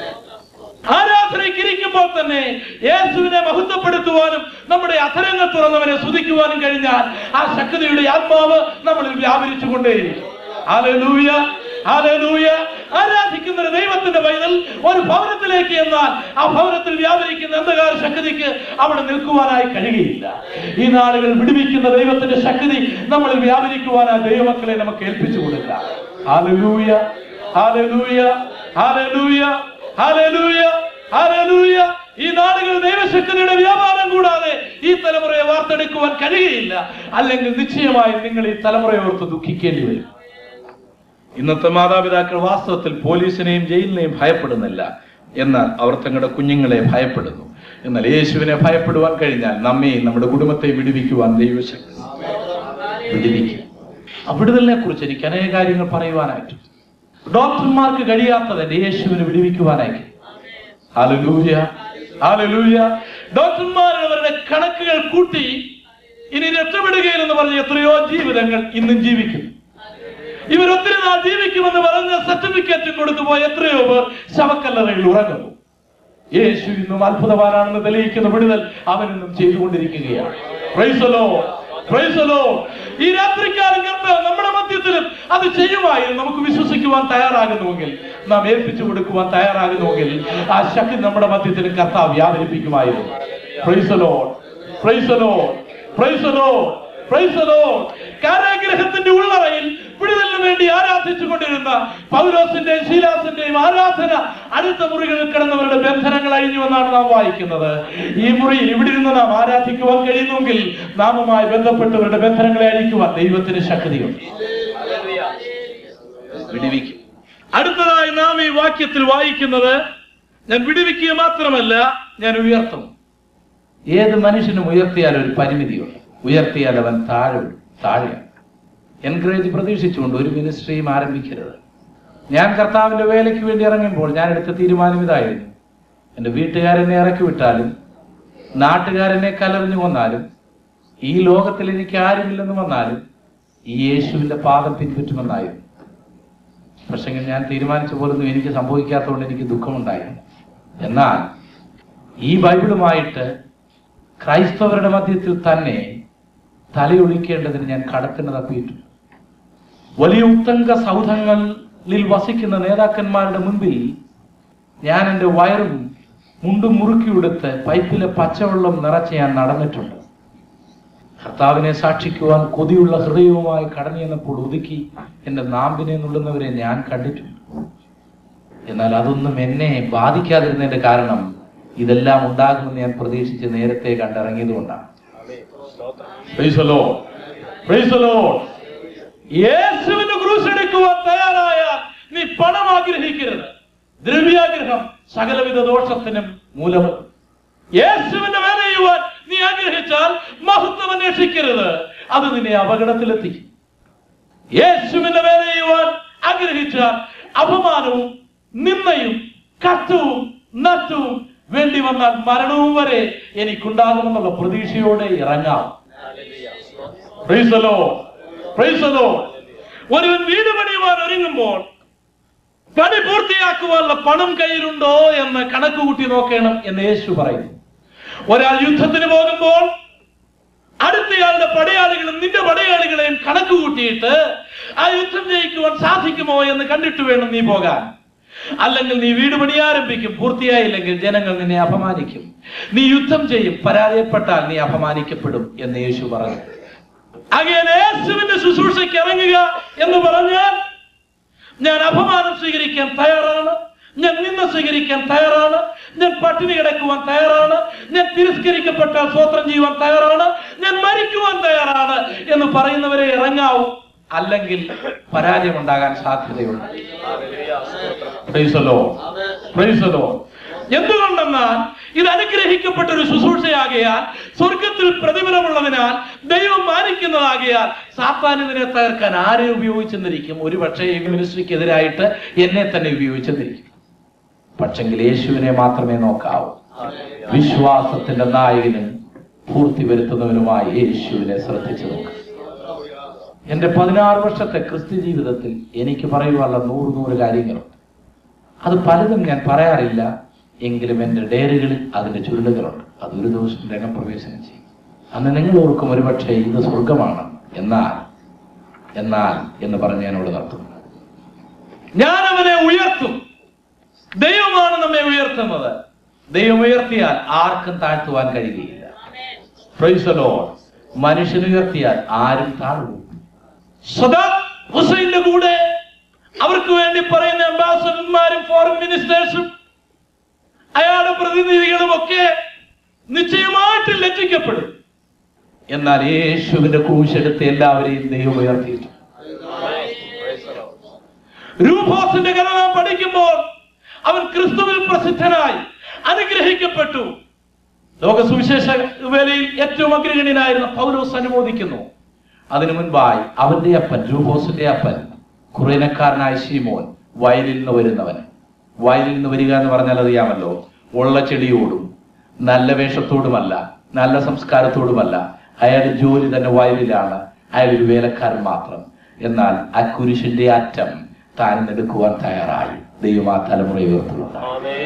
ആരാധനയ്ക്ക് ഇരിക്കുമ്പോൾ തന്നെ യേശുവിനെ മഹത്വപ്പെടുത്തുവാനും നമ്മുടെ അധരങ്ങൾ തുറന്നവനെ സ്തുതിക്കുവാനും കഴിഞ്ഞാൽ ആ ശക്തിയുടെ ആത്മാവ് നമ്മളിൽ വ്യാപരിച്ചു കൊണ്ടേയിരിക്കും ഹല്ലേലൂയ ഹല്ലേലൂയ ആരാധിക്കുന്ന ഒരു ദൈവത്തിന്റെ പൈതൽ ഒരു ഭവനത്തിലേക്ക് എന്നാൽ ആ ഭവനത്തിൽ വ്യാപരിക്കുന്ന അന്ധകാര ശക്തിക്ക് അവിടെ നിൽക്കുവാനായി കഴിയുകയില്ല ഈ നാളുകൾ വിടുവിക്കുന്ന ദൈവത്തിന്റെ ശക്തി നമ്മളിൽ വ്യാപരിക്കുവാനായി ദൈവമക്കളെ നമുക്ക് ഏൽപ്പിച്ചു കൊടുക്കാം hallelujah hallelujah hallelujah hallelujah hallelujah ഈ നാടുകൾ ദൈവശക്തിയുടെ വ്യാപാരം കൂടാതെ ഈ തലമുറയെ വാർത്തെടുക്കുവാൻ കഴിയുകയില്ല അല്ലെങ്കിൽ നിശ്ചയമായും നിങ്ങൾ ഈ തലമുറയെ ഓർത്ത് ദുഃഖിക്കേണ്ടി വരും ഇന്നത്തെ മാതാപിതാക്കൾ വാസ്തവത്തിൽ പോലീസിനെയും ജയിലിനെയും ഭയപ്പെടുന്നില്ല എന്നാൽ അവർ തങ്ങളുടെ കുഞ്ഞുങ്ങളെ ഭയപ്പെടുന്നു എന്നാൽ യേശുവിനെ ഭയപ്പെടുവാൻ കഴിഞ്ഞാൽ നമ്മെയും നമ്മുടെ കുടുംബത്തെയും വിടുവിക്കുവാൻ ദൈവശക്തി വിടുവിക്കും ആ വിടുതലിനെ കുറിച്ച് എനിക്ക് അനേക കാര്യങ്ങൾ പറയുവാനായിട്ട് ഡോക്ടർമാർക്ക് കഴിയാത്തത് എന്റെ യേശുവിനെ വിടുവിക്കുവാനായി ഹല്ലേലൂയ ഹല്ലേലൂയ ഡോക്ടർമാർ അവരുടെ കണക്കുകൾ കൂട്ടി ഇനി രക്ഷപ്പെടുകയില്ലെന്ന് പറഞ്ഞ എത്രയോ ജീവിതങ്ങൾ ഇന്നും ജീവിക്കുന്നു ഇവർ ഒത്തിരി നാൾ ജീവിക്കുമെന്ന് പറഞ്ഞ സർട്ടിഫിക്കറ്റ് കൊടുത്തുപോയ എത്രയോ പേർ ശവക്കല്ലറയിൽ ഉറങ്ങുന്നു യേശു ഇന്നും അത്ഭുതവാനാണെന്ന് തെളിയിക്കുന്ന വിടുതൽ അവൻ ഇന്നും ചെയ്തുകൊണ്ടിരിക്കുകയാണ് Praise the Lord. Praise the Lord. ഈ രാത്രിക്കാലം കർത്താവ് നമ്മുടെ മധ്യത്തിലും അത് ചെയ്യുമായിരുന്നു നമുക്ക് വിശ്വസിക്കുവാൻ തയ്യാറാകുന്നുവെങ്കിൽ നാം ഏൽപ്പിച്ചു കൊടുക്കുവാൻ തയ്യാറാകുന്നുവെങ്കിൽ ആ ശക്തി നമ്മുടെ മധ്യത്തിൽ കർത്താവ് വ്യാപരിപ്പിക്കുമായിരുന്നു Praise the Lord. Praise the Lord. Praise the Lord. Praise the Lord. കാരാഗ്രഹത്തിന്റെ ഉള്ളറയിൽ വിടുതലിന് വേണ്ടി ആരാധിച്ചു കൊണ്ടിരുന്ന പൗലോസിന്റെയും ശീലാസിന്റെയും ആരാധന അടുത്ത മുറികളിൽ കിടന്നവരുടെ ബന്ധനങ്ങൾ അഴിഞ്ഞു എന്നാണ് നാം വായിക്കുന്നത് ഈ മുറിയിൽ ഇവിടെ ഇരുന്ന് നാം ആരാധിക്കുവാൻ കഴിയുന്നെങ്കിൽ നാമുമായി ബന്ധപ്പെട്ടവരുടെ ബന്ധനങ്ങളെ അഴിക്കുവാൻ ദൈവത്തിന് ശക്തിയുണ്ട് വിടുവിക്കും അടുത്തതായി നാം ഈ വാക്യത്തിൽ വായിക്കുന്നത് ഞാൻ വിടുവിക്കുക മാത്രമല്ല ഞാൻ ഉയർത്തും ഏത് മനുഷ്യനും ഉയർത്തിയാൽ ഒരു പരിമിതിയുണ്ട് ഉയർത്തിയാൽ അവൻ താഴെ വിടും താഴെയാണ് എൻകറേജ് പ്രതീക്ഷിച്ചുകൊണ്ട് ഒരു മിനിസ്ട്രിയും ആരംഭിക്കരുത് ഞാൻ കർത്താവിന്റെ വേലയ്ക്ക് വേണ്ടി ഇറങ്ങുമ്പോൾ ഞാൻ എടുത്ത തീരുമാനം ഇതായിരുന്നു എൻ്റെ വീട്ടുകാരെന്നെ ഇറക്കി വിട്ടാലും നാട്ടുകാരെന്നെ കലറിഞ്ഞു കൊന്നാലും ഈ ലോകത്തിൽ എനിക്ക് ആരുമില്ലെന്ന് വന്നാലും ഈ യേശുവിന്റെ പാദം പിൻപറ്റുമെന്നായിരുന്നു പക്ഷെങ്കിൽ ഞാൻ തീരുമാനിച്ച പോലൊന്നും എനിക്ക് സംഭവിക്കാത്തതുകൊണ്ട് എനിക്ക് ദുഃഖമുണ്ടായിരുന്നു എന്നാൽ ഈ ബൈബിളുമായിട്ട് ക്രൈസ്തവരുടെ മധ്യത്തിൽ തന്നെ തലയൊളിക്കേണ്ടതിന് ഞാൻ കടത്തിന് തപ്പിയിട്ടുണ്ട് വലിയ ഉത്തങ്ക സൗധങ്ങളിൽ വസിക്കുന്ന നേതാക്കന്മാരുടെ മുൻപിൽ ഞാൻ എൻ്റെ വയറും മുണ്ടും മുറുക്കിയെടുത്ത് പൈപ്പിലെ പച്ചവെള്ളം നിറച്ച് ഞാൻ നടന്നിട്ടുണ്ട് കർത്താവിനെ സാക്ഷിക്കുവാൻ കൊതിയുള്ള ഹൃദയവുമായി കടന്നു ചെന്നപ്പോൾ ഒതുക്കി എൻ്റെ നാമ്പിനെ നുള്ളുന്നവരെ ഞാൻ കണ്ടിട്ടുണ്ട് എന്നാൽ അതൊന്നും എന്നെ ബാധിക്കാതിരുന്നതിന്റെ കാരണം ഇതെല്ലാം ഉണ്ടാകുമെന്ന് ഞാൻ പ്രതീക്ഷിച്ച് നേരത്തെ കണ്ടിറങ്ങിയത് കൊണ്ടാണ് യേശുവിന്റെ ക്രൂശ് എടുക്കുവാൻ തയ്യാറായ നീ പണം ആഗ്രഹിക്കരുത് ദ്രവ്യാഗ്രഹം സകലവിധ ദോഷത്തിനും മൂലം യേശുവിന്റെ വേല ചെയ്യുവാൻ നീ ആഗ്രഹിച്ചാൽ മഹത്വം അന്വേഷിക്കരുത് അത് നിന്നെ അപകടത്തിലെത്തിക്കും യേശുവിന്റെ വേല ചെയ്യുവാൻ ആഗ്രഹിച്ചാൽ അപമാനവും നിന്നയും കഷ്ടവും നഷ്ടവും വേണ്ടി വന്നാൽ മരണവും വരെ എനിക്കുണ്ടാകുമെന്നുള്ള പ്രതീക്ഷയോടെ ഇറങ്ങാം Praise the Lord. Praise the Lord. ഒരുവൻ വീട് പണിയുവാൻ ഒരുങ്ങുമ്പോൾ പണി പൂർത്തിയാക്കുവാനുള്ള പണം കയ്യിലുണ്ടോ എന്ന് കണക്ക് കൂട്ടി നോക്കണം എന്ന് യേശു പറയുന്നു ഒരാൾ യുദ്ധത്തിന് പോകുമ്പോൾ അടുത്തയാളുടെ പടയാളികളും നിന്റെ പടയാളികളെയും കണക്ക് കൂട്ടിയിട്ട് ആ യുദ്ധം ജയിക്കുവാൻ സാധിക്കുമോ എന്ന് കണ്ടിട്ട് വേണം നീ പോകാൻ അല്ലെങ്കിൽ നീ വീട് പണി ആരംഭിക്കും പൂർത്തിയായില്ലെങ്കിൽ ജനങ്ങൾ നിന്നെ അപമാനിക്കും നീ യുദ്ധം ചെയ്യും പരാജയപ്പെട്ടാൽ നീ അപമാനിക്കപ്പെടും എന്ന് യേശു പറഞ്ഞു അങ്ങനെ യേശുവിന്റെ ശുശ്രൂഷയ്ക്ക് ഇറങ്ങുക എന്ന് പറഞ്ഞാൽ ഞാൻ അപമാനം സ്വീകരിക്കാൻ തയ്യാറാണ് ഞാൻ നിന്ന സ്വീകരിക്കാൻ തയ്യാറാണ് ഞാൻ പട്ടിണി കിടക്കുവാൻ തയ്യാറാണ് ഞാൻ തിരസ്കരിക്കപ്പെട്ടാൽ സ്വോത്രം ചെയ്യുവാൻ തയ്യാറാണ് ഞാൻ മരിക്കുവാൻ തയ്യാറാണ് എന്ന് പറയുന്നവരെ ഇറങ്ങാവൂ അല്ലെങ്കിൽ പരാജയം ഉണ്ടാകാൻ സാധ്യതയുണ്ട് Praise the Lord. Praise the Lord. എന്തുകൊണ്ടെന്നാൽ ഇത് അനുഗ്രഹിക്കപ്പെട്ട ഒരു ശുശ്രൂഷയാകയാൽ സ്വർഗത്തിൽ പ്രതിഫലമുള്ളതിനാൽ ദൈവം മാനിക്കുന്നതാകയാൽ സാത്താൻ ഇതിനെ തകർക്കാൻ ആരെ ഉപയോഗിച്ചെന്നിരിക്കും ഒരു പക്ഷേ ഈ മിനിസ്ട്രിക്കെതിരായിട്ട് എന്നെ തന്നെ ഉപയോഗിച്ചെന്നിരിക്കും പക്ഷെങ്കിൽ യേശുവിനെ മാത്രമേ നോക്കാവൂ വിശ്വാസത്തിന്റെ നായകനും പൂർത്തി വരുത്തുന്നവനുമായി യേശുവിനെ ശ്രദ്ധിച്ചു നോക്കുക എന്റെ പതിനാറ് വർഷത്തെ ക്രിസ്ത്യ ജീവിതത്തിൽ എനിക്ക് പറയുവാനുള്ള നൂറ് നൂറ് കാര്യങ്ങളുണ്ട് അത് പലതും ഞാൻ പറയാറില്ല എങ്കിലും എൻ്റെ ഡയറികളിൽ അതിന്റെ ചുരുളുകളുണ്ട് അത് ഒരു ദിവസം രംഗപ്രവേശനം ചെയ്യും അന്ന് നിങ്ങൾ ഓർക്കും ഒരുപക്ഷെ ഇത് സ്വർഗമാണ് എന്നാൽ എന്നാൽ എന്ന് പറഞ്ഞ് ഞാൻ അവിടെ നിർത്തുന്നു ഞാൻ അവനെ ഉയർത്തും ദൈവമാണ് നമ്മെ ഉയർത്തുന്നത് ദൈവം ഉയർത്തിയാൽ ആർക്കും താഴ്ത്തുവാൻ കഴിയുകയില്ല Praise the Lord. മനുഷ്യൻ ഉയർത്തിയാൽ ആരും താഴും സദാം ഹുസൈന്റെ കൂടെ അവർക്ക് വേണ്ടി പറയുന്ന അംബാസഡർമാരും ഫോറിൻ മിനിസ്റ്റേഴ്സും അയാളുടെ പ്രതിനിധികളും ഒക്കെ നിശ്ചയമായിട്ട് ലജ്ജിക്കപ്പെടും എന്നാൽ യേശുവിന്റെ ക്രൂശെടുത്ത് എല്ലാവരെയും ദൈവം ഉയർത്തിയിട്ടു രൂപോസിന്റെ കഥ നാം പഠിക്കുമ്പോൾ അവൻ ക്രിസ്തുവിൽ പ്രസിദ്ധനായി അനുഗ്രഹിക്കപ്പെട്ടു ലോക സുവിശേഷ വേലയിൽ ഏറ്റവും അഗ്രഗണ്യനായിരുന്ന പൗലോസ് അനുമോദിക്കുന്നു അതിനു മുൻപായി അവന്റെ അപ്പൻ രൂപോസിന്റെ അപ്പൻ കുറേനക്കാരനായ ശീമോൻ വയലിൽ നിന്ന് വരുന്നവൻ വയലിൽ നിന്ന് വരിക എന്ന് പറഞ്ഞാൽ അറിയാമല്ലോ ഉള്ള ചെടിയോടും നല്ല വേഷത്തോടുമല്ല നല്ല സംസ്കാരത്തോടുമല്ല അയാളുടെ ജോലി തന്നെ വയലിലാണ് അയാൾ ഒരു വേലക്കാരൻ മാത്രം എന്നാൽ ആ കുരിശിന്റെ അറ്റം താൻ എടുക്കുവാൻ തയ്യാറായി ദൈവം ആ തലമുറ ഉയർത്തുന്നുണ്ട്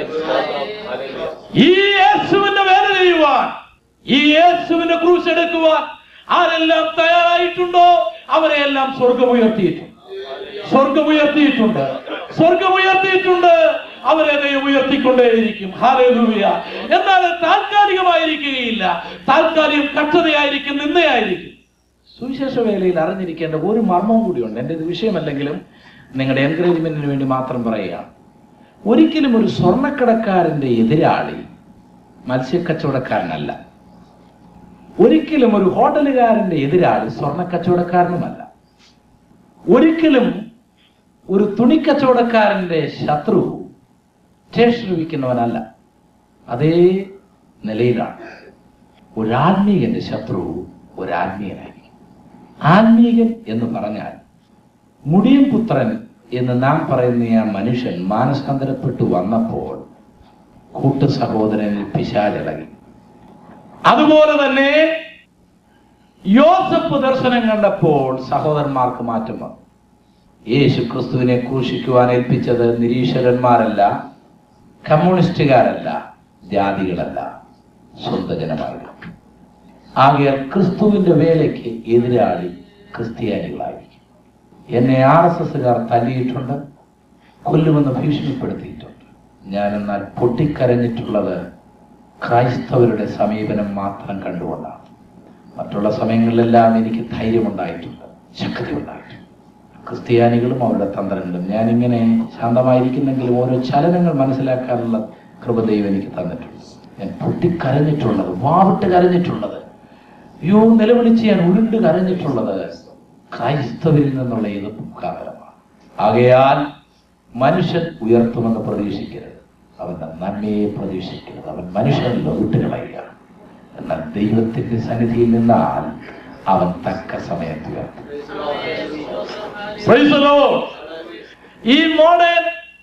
ഈ യേശുവിന്റെ വേല ചെയ്യുവാൻ ഈ യേശുവിന്റെ ക്രൂശ് എടുക്കുവാൻ ആരെല്ലാം തയ്യാറായിട്ടുണ്ടോ അവരെയെല്ലാം സ്വർഗം ഉയർത്തിയിട്ടുണ്ട് സ്വർഗം ഉയർത്തിയിട്ടുണ്ട് സ്വർഗം ഉയർത്തിയിട്ടുണ്ട് അവരെ ദൈവം ഉയർത്തിക്കൊണ്ടേയിരിക്കും ഹാലേലൂയ എന്നാൽ അത് താൽക്കാലികമായിരിക്കുകയില്ല താൽക്കാലികം കക്ഷതയായിരിക്കും നിന്നയായിരിക്കും സുവിശേഷ വേലയിൽ അറിഞ്ഞിരിക്കേണ്ട ഒരു മർമ്മവും കൂടിയുണ്ട് എൻ്റെ ഇത് വിഷയമല്ലെങ്കിലും നിങ്ങളുടെ എൻകറേജ്മെന്റിന് വേണ്ടി മാത്രം പറയുകയാണ് ഒരിക്കലും ഒരു സ്വർണ്ണക്കടക്കാരന്റെ എതിരാളി മത്സ്യക്കച്ചവടക്കാരനല്ല ഒരിക്കലും ഒരു ഹോട്ടലുകാരന്റെ എതിരാളി സ്വർണ്ണക്കച്ചവടക്കാരനുമല്ല ഒരിക്കലും ഒരു തുണിക്കച്ചവടക്കാരന്റെ ശത്രു സ്റ്റേഷനിൽ വിൽക്കുന്നവനല്ല അതേ നിലയിലാണ് ഒരാത്മീകന്റെ ശത്രു ഒരാത്മീയനായിരിക്കും ആത്മീകൻ എന്ന് പറഞ്ഞാൽ മുടിയൻ പുത്രൻ എന്ന് നാം പറയുന്ന ആ മനുഷ്യൻ മാനസാന്തരപ്പെട്ടു വന്നപ്പോൾ കൂട്ടു സഹോദരനിൽ പിശാചിളകി അതുപോലെ തന്നെ യോസഫ് ദർശനം കണ്ടപ്പോൾ സഹോദരന്മാർക്ക് മാറ്റം വന്നു യേശു ക്രിസ്തുവിനെ ക്രൂശിക്കുവാൻ ഏൽപ്പിച്ചത് നിരീശ്വരന്മാരല്ല കമ്മ്യൂണിസ്റ്റുകാരല്ല ജാതികളല്ല സ്വന്തം ജനമായിരുന്നു ആകയാൽ ക്രിസ്തുവിന്റെ വേലയ്ക്ക് എതിരാളി ക്രിസ്ത്യാനികളായിരിക്കും എന്നെ ആർ എസ് എസുകാർ തല്ലിയിട്ടുണ്ട് കൊല്ലുമെന്ന് ഭീഷണിപ്പെടുത്തിയിട്ടുണ്ട് ഞാൻ എന്നാൽ പൊട്ടിക്കരഞ്ഞിട്ടുള്ളത് ക്രൈസ്തവരുടെ സമീപനം മാത്രം കണ്ടുകൊണ്ടാണ് മറ്റുള്ള സമയങ്ങളിലെല്ലാം എനിക്ക് ധൈര്യമുണ്ടായിട്ടുണ്ട് ശക്തി ഉണ്ടായിട്ടുണ്ട് ക്രിസ്ത്യാനികളും അവരുടെ തന്ത്രങ്ങളും ഞാനിങ്ങനെ ശാന്തമായിരിക്കുന്നെങ്കിലും ഓരോ ചലനങ്ങൾ മനസ്സിലാക്കാനുള്ള കൃപ ദൈവം എനിക്ക് തന്നിട്ടുണ്ട് ഞാൻ പൊട്ടിക്കരഞ്ഞിട്ടുള്ളത് വാവിട്ട് കരഞ്ഞിട്ടുള്ളത് അയ്യോ നിലവിളിച്ച് ഞാൻ ഉരുണ്ട് കരഞ്ഞിട്ടുള്ളത് ക്രൈസ്തവരിൽ നിന്നുള്ള എതിർപ്പ് കാരണമാണ് ആകയാൽ മനുഷ്യൻ ഉയർത്തുമെന്ന് പ്രതീക്ഷിക്കരുത് അവന്റെ നന്മയെ പ്രതീക്ഷിക്കരുത് അവൻ മനുഷ്യനിലോ വിട്ടുകളയുകയാണ് എന്നാൽ ദൈവത്തിന്റെ സന്നിധിയിൽ നിന്നാൽ അവൻ തക്ക സമയത്ത് ഉയർത്തും Praise the Lord. ഈ മോഡേൺ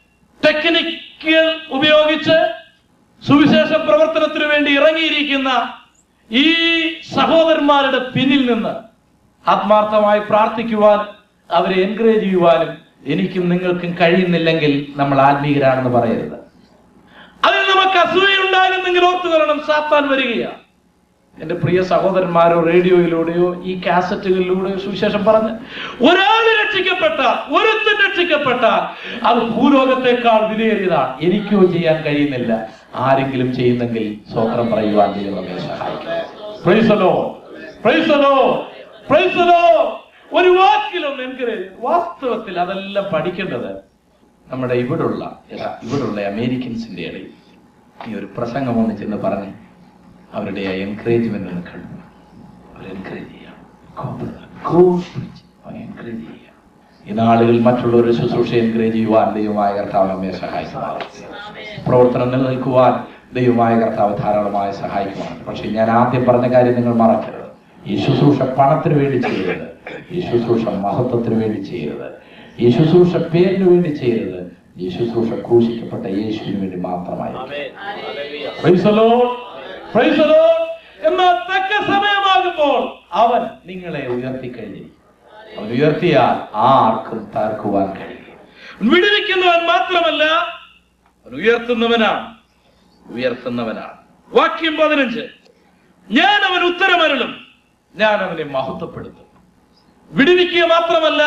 ടെക്നിക്കൽ ഉപയോഗിച്ച് സുവിശേഷ പ്രവർത്തനത്തിന് വേണ്ടി ഇറങ്ങിയിരിക്കുന്ന ഈ സഹോദരന്മാരുടെ പിന്നിൽ നിന്ന് ആത്മാർത്ഥമായി പ്രാർത്ഥിക്കുവാൻ അവരെ എൻകറേജ് ചെയ്യുവാനും എനിക്കും നിങ്ങൾക്കും കഴിയുന്നില്ലെങ്കിൽ നമ്മൾ ആത്മീകരാണെന്ന് പറയരുത് അതിൽ നമുക്ക് അസൂയുണ്ടാകുന്നെങ്കിൽ ഓർത്തു കൊള്ളണം സാത്താൻ വരികയാണ് എന്റെ പ്രിയ സഹോദരന്മാരോ റേഡിയോയിലൂടെയോ ഈ കാസറ്റുകളിലൂടെയോ സുവിശേഷം പറഞ്ഞ് ഒരാൾ രക്ഷിക്കപ്പെട്ടാൽ ഒരുത്തൻ രക്ഷിക്കപ്പെട്ടാൽ അത് ഭൂലോകത്തെക്കാൾ വിലയേറിയതാണ് എനിക്കോ ചെയ്യാൻ കഴിയുന്നില്ല ആരെങ്കിലും ചെയ്യുന്നെങ്കിൽ സ്വോത്രം പറയുവാൻ ദൈവം നമ്മെ സഹായിക്കും Praise the Lord. Praise the Lord. Praise the Lord. ഒരു വാക്കിലൊന്ന് എൻകറേജ് വാസ്തവത്തിൽ അതെല്ലാം പഠിക്കേണ്ടത് നമ്മുടെ ഇവിടുള്ള ഇതാ, ഇവിടുള്ള അമേരിക്കൻസിന്റെ ഇടയിൽ ഈ ഒരു പ്രസംഗം ഒന്ന് ചെന്ന് പറഞ്ഞ് അവരുടെ ആ എൻകറേജ്മെന്റ് ഒന്ന് കണ്ടു അവരെ എൻകറേജ് ചെയ്യാം എൻകറേജ് ചെയ്യാം ഈ നാളുകളിൽ മറ്റുള്ളവരെ ശുശ്രൂഷ എൻകറേജ് ചെയ്യുവാൻ ദൈവമായ കർത്താവ് നമ്മെ സഹായിക്കുമാറാണ് പ്രവർത്തനം നിലനിൽക്കുവാൻ ദൈവമായ കർത്താവ് ധാരാളമായി സഹായിക്കുമാണ് പക്ഷെ ഞാൻ ആദ്യം പറഞ്ഞ കാര്യം നിങ്ങൾ മറക്കരുത് ഈ ശുശ്രൂഷ പണത്തിന് വേണ്ടി ചെയ്യരുത് ഈ ശുശ്രൂഷ മഹത്വത്തിന് വേണ്ടി ചെയ്യരുത് ഈ ശുശ്രൂഷ പേരിന് വേണ്ടി ചെയ്യരുത് ഈ ശുശ്രൂഷ ക്രൂശിക്കപ്പെട്ട യേശുവിന് വേണ്ടി മാത്രമായി Praise the Lord. Praise the Lord. എന്നാൽ തക്ക സമയമാകുമ്പോൾ അവൻ നിങ്ങളെ ഉയർത്തി കഴിഞ്ഞിരിക്കും അവൻ ഉയർത്തിയാൽ ആർക്കും തകർക്കുവാൻ കഴിയും വിടുവിക്കുന്നവൻ മാത്രമല്ല അവൻ ഉയർത്തുന്നവനാണ് ഉയർത്തുന്നവനാണ് വാക്യം പതിനഞ്ച് ഞാൻ അവൻ ഉത്തരമരുളും ഞാൻ അവനെ മഹത്വപ്പെടുത്തും വിടുവിക്കുക മാത്രമല്ല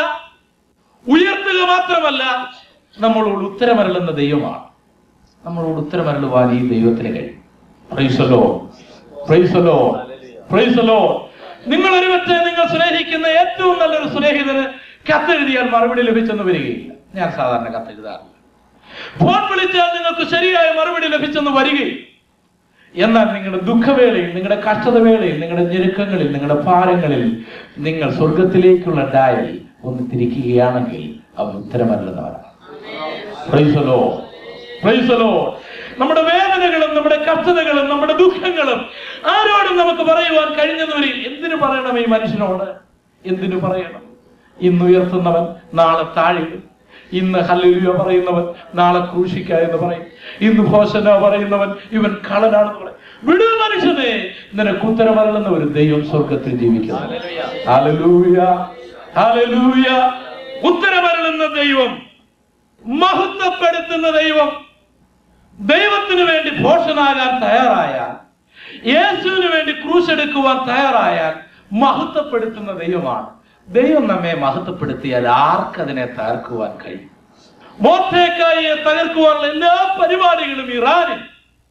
ഉയർത്തുക മാത്രമല്ല നമ്മളോട് ഉത്തരമരുളുന്ന ദൈവമാണ് നമ്മളോട് ഉത്തരമരുളുവാൻ ഈ ദൈവത്തിന് കഴിയും പ്രൈസലോ പ്രൈസലോ പ്രൈസലോ നിങ്ങൾ ഒരുവത്തെ നിങ്ങൾ സ്നേഹിക്കുന്ന ഏറ്റവും നല്ലൊരു സ്നേഹിതന് കത്തെഴുതിയാൽ മറുപടി ലഭിച്ചെന്ന് വരികയില്ല ഞാൻ സാധാരണ കത്തെഴുതാറില്ല ഫോൺ വിളിച്ചാൽ നിങ്ങൾക്ക് ശരിയായ മറുപടി ലഭിച്ചെന്ന് വരികയില്ല എന്നാൽ നിങ്ങളുടെ ദുഃഖവേളയിൽ നിങ്ങളുടെ കഷ്ടതവേളയിൽ നിങ്ങളുടെ ഞെരുക്കങ്ങളിൽ നിങ്ങളുടെ ഭാരങ്ങളിൽ നിങ്ങൾ സ്വർഗത്തിലേക്കുള്ള ഡയൽ ഒന്ന് തിരിക്കുകയാണെങ്കിൽ അവൻ ഉത്തരമല്ലെന്നവരാണ് പ്രൈസലോ പ്രൈസലോ നമ്മുടെ വേദനകളും നമ്മുടെ കഷ്ടതകളും നമ്മുടെ ദുഃഖങ്ങളും ആരോടും നമുക്ക് പറയുവാൻ കഴിഞ്ഞെന്നവരിൽ എന്തിനു പറയണം ഈ മനുഷ്യനോട് എന്തിനു പറയണം ഇന്ന് ഉയർത്തുന്നവൻ നാളെ താഴിടും ഇന്ന് ഹല്ലുലിയ പറയുന്നവൻ നാളെ ക്രൂശിക്ക എന്ന് പറയും ഇന്ന് ഭോഷന പറയുന്നവൻ ഇവൻ കളനാണെന്ന് പറയും വിടു മനുഷ്യനെ നിനക്ക് ഉത്തരമരുളുന്ന ഒരു ദൈവം സ്വർഗത്തിൽ ജീവിക്കുന്നു ഹല്ലേലൂയ ഹല്ലേലൂയ ഉത്തരമരുളുന്ന ദൈവം മഹത്വപ്പെടുത്തുന്ന ദൈവം ദൈവത്തിന് വേണ്ടി ഭോഷനാകാൻ തയ്യാറായാൽ യേശുവിന് വേണ്ടി ക്രൂശെടുക്കുവാൻ തയ്യാറായാൽ മഹത്വപ്പെടുത്തുന്ന ദൈവമാണ് ദൈവം നമ്മെ മഹത്വപ്പെടുത്തിയാൽ ആർക്കതിനെ തകർക്കുവാൻ കഴിയും മോത്തേക്കായെ തകർക്കുവാനുള്ള എല്ലാ പരിപാടികളും ഇറാനിൽ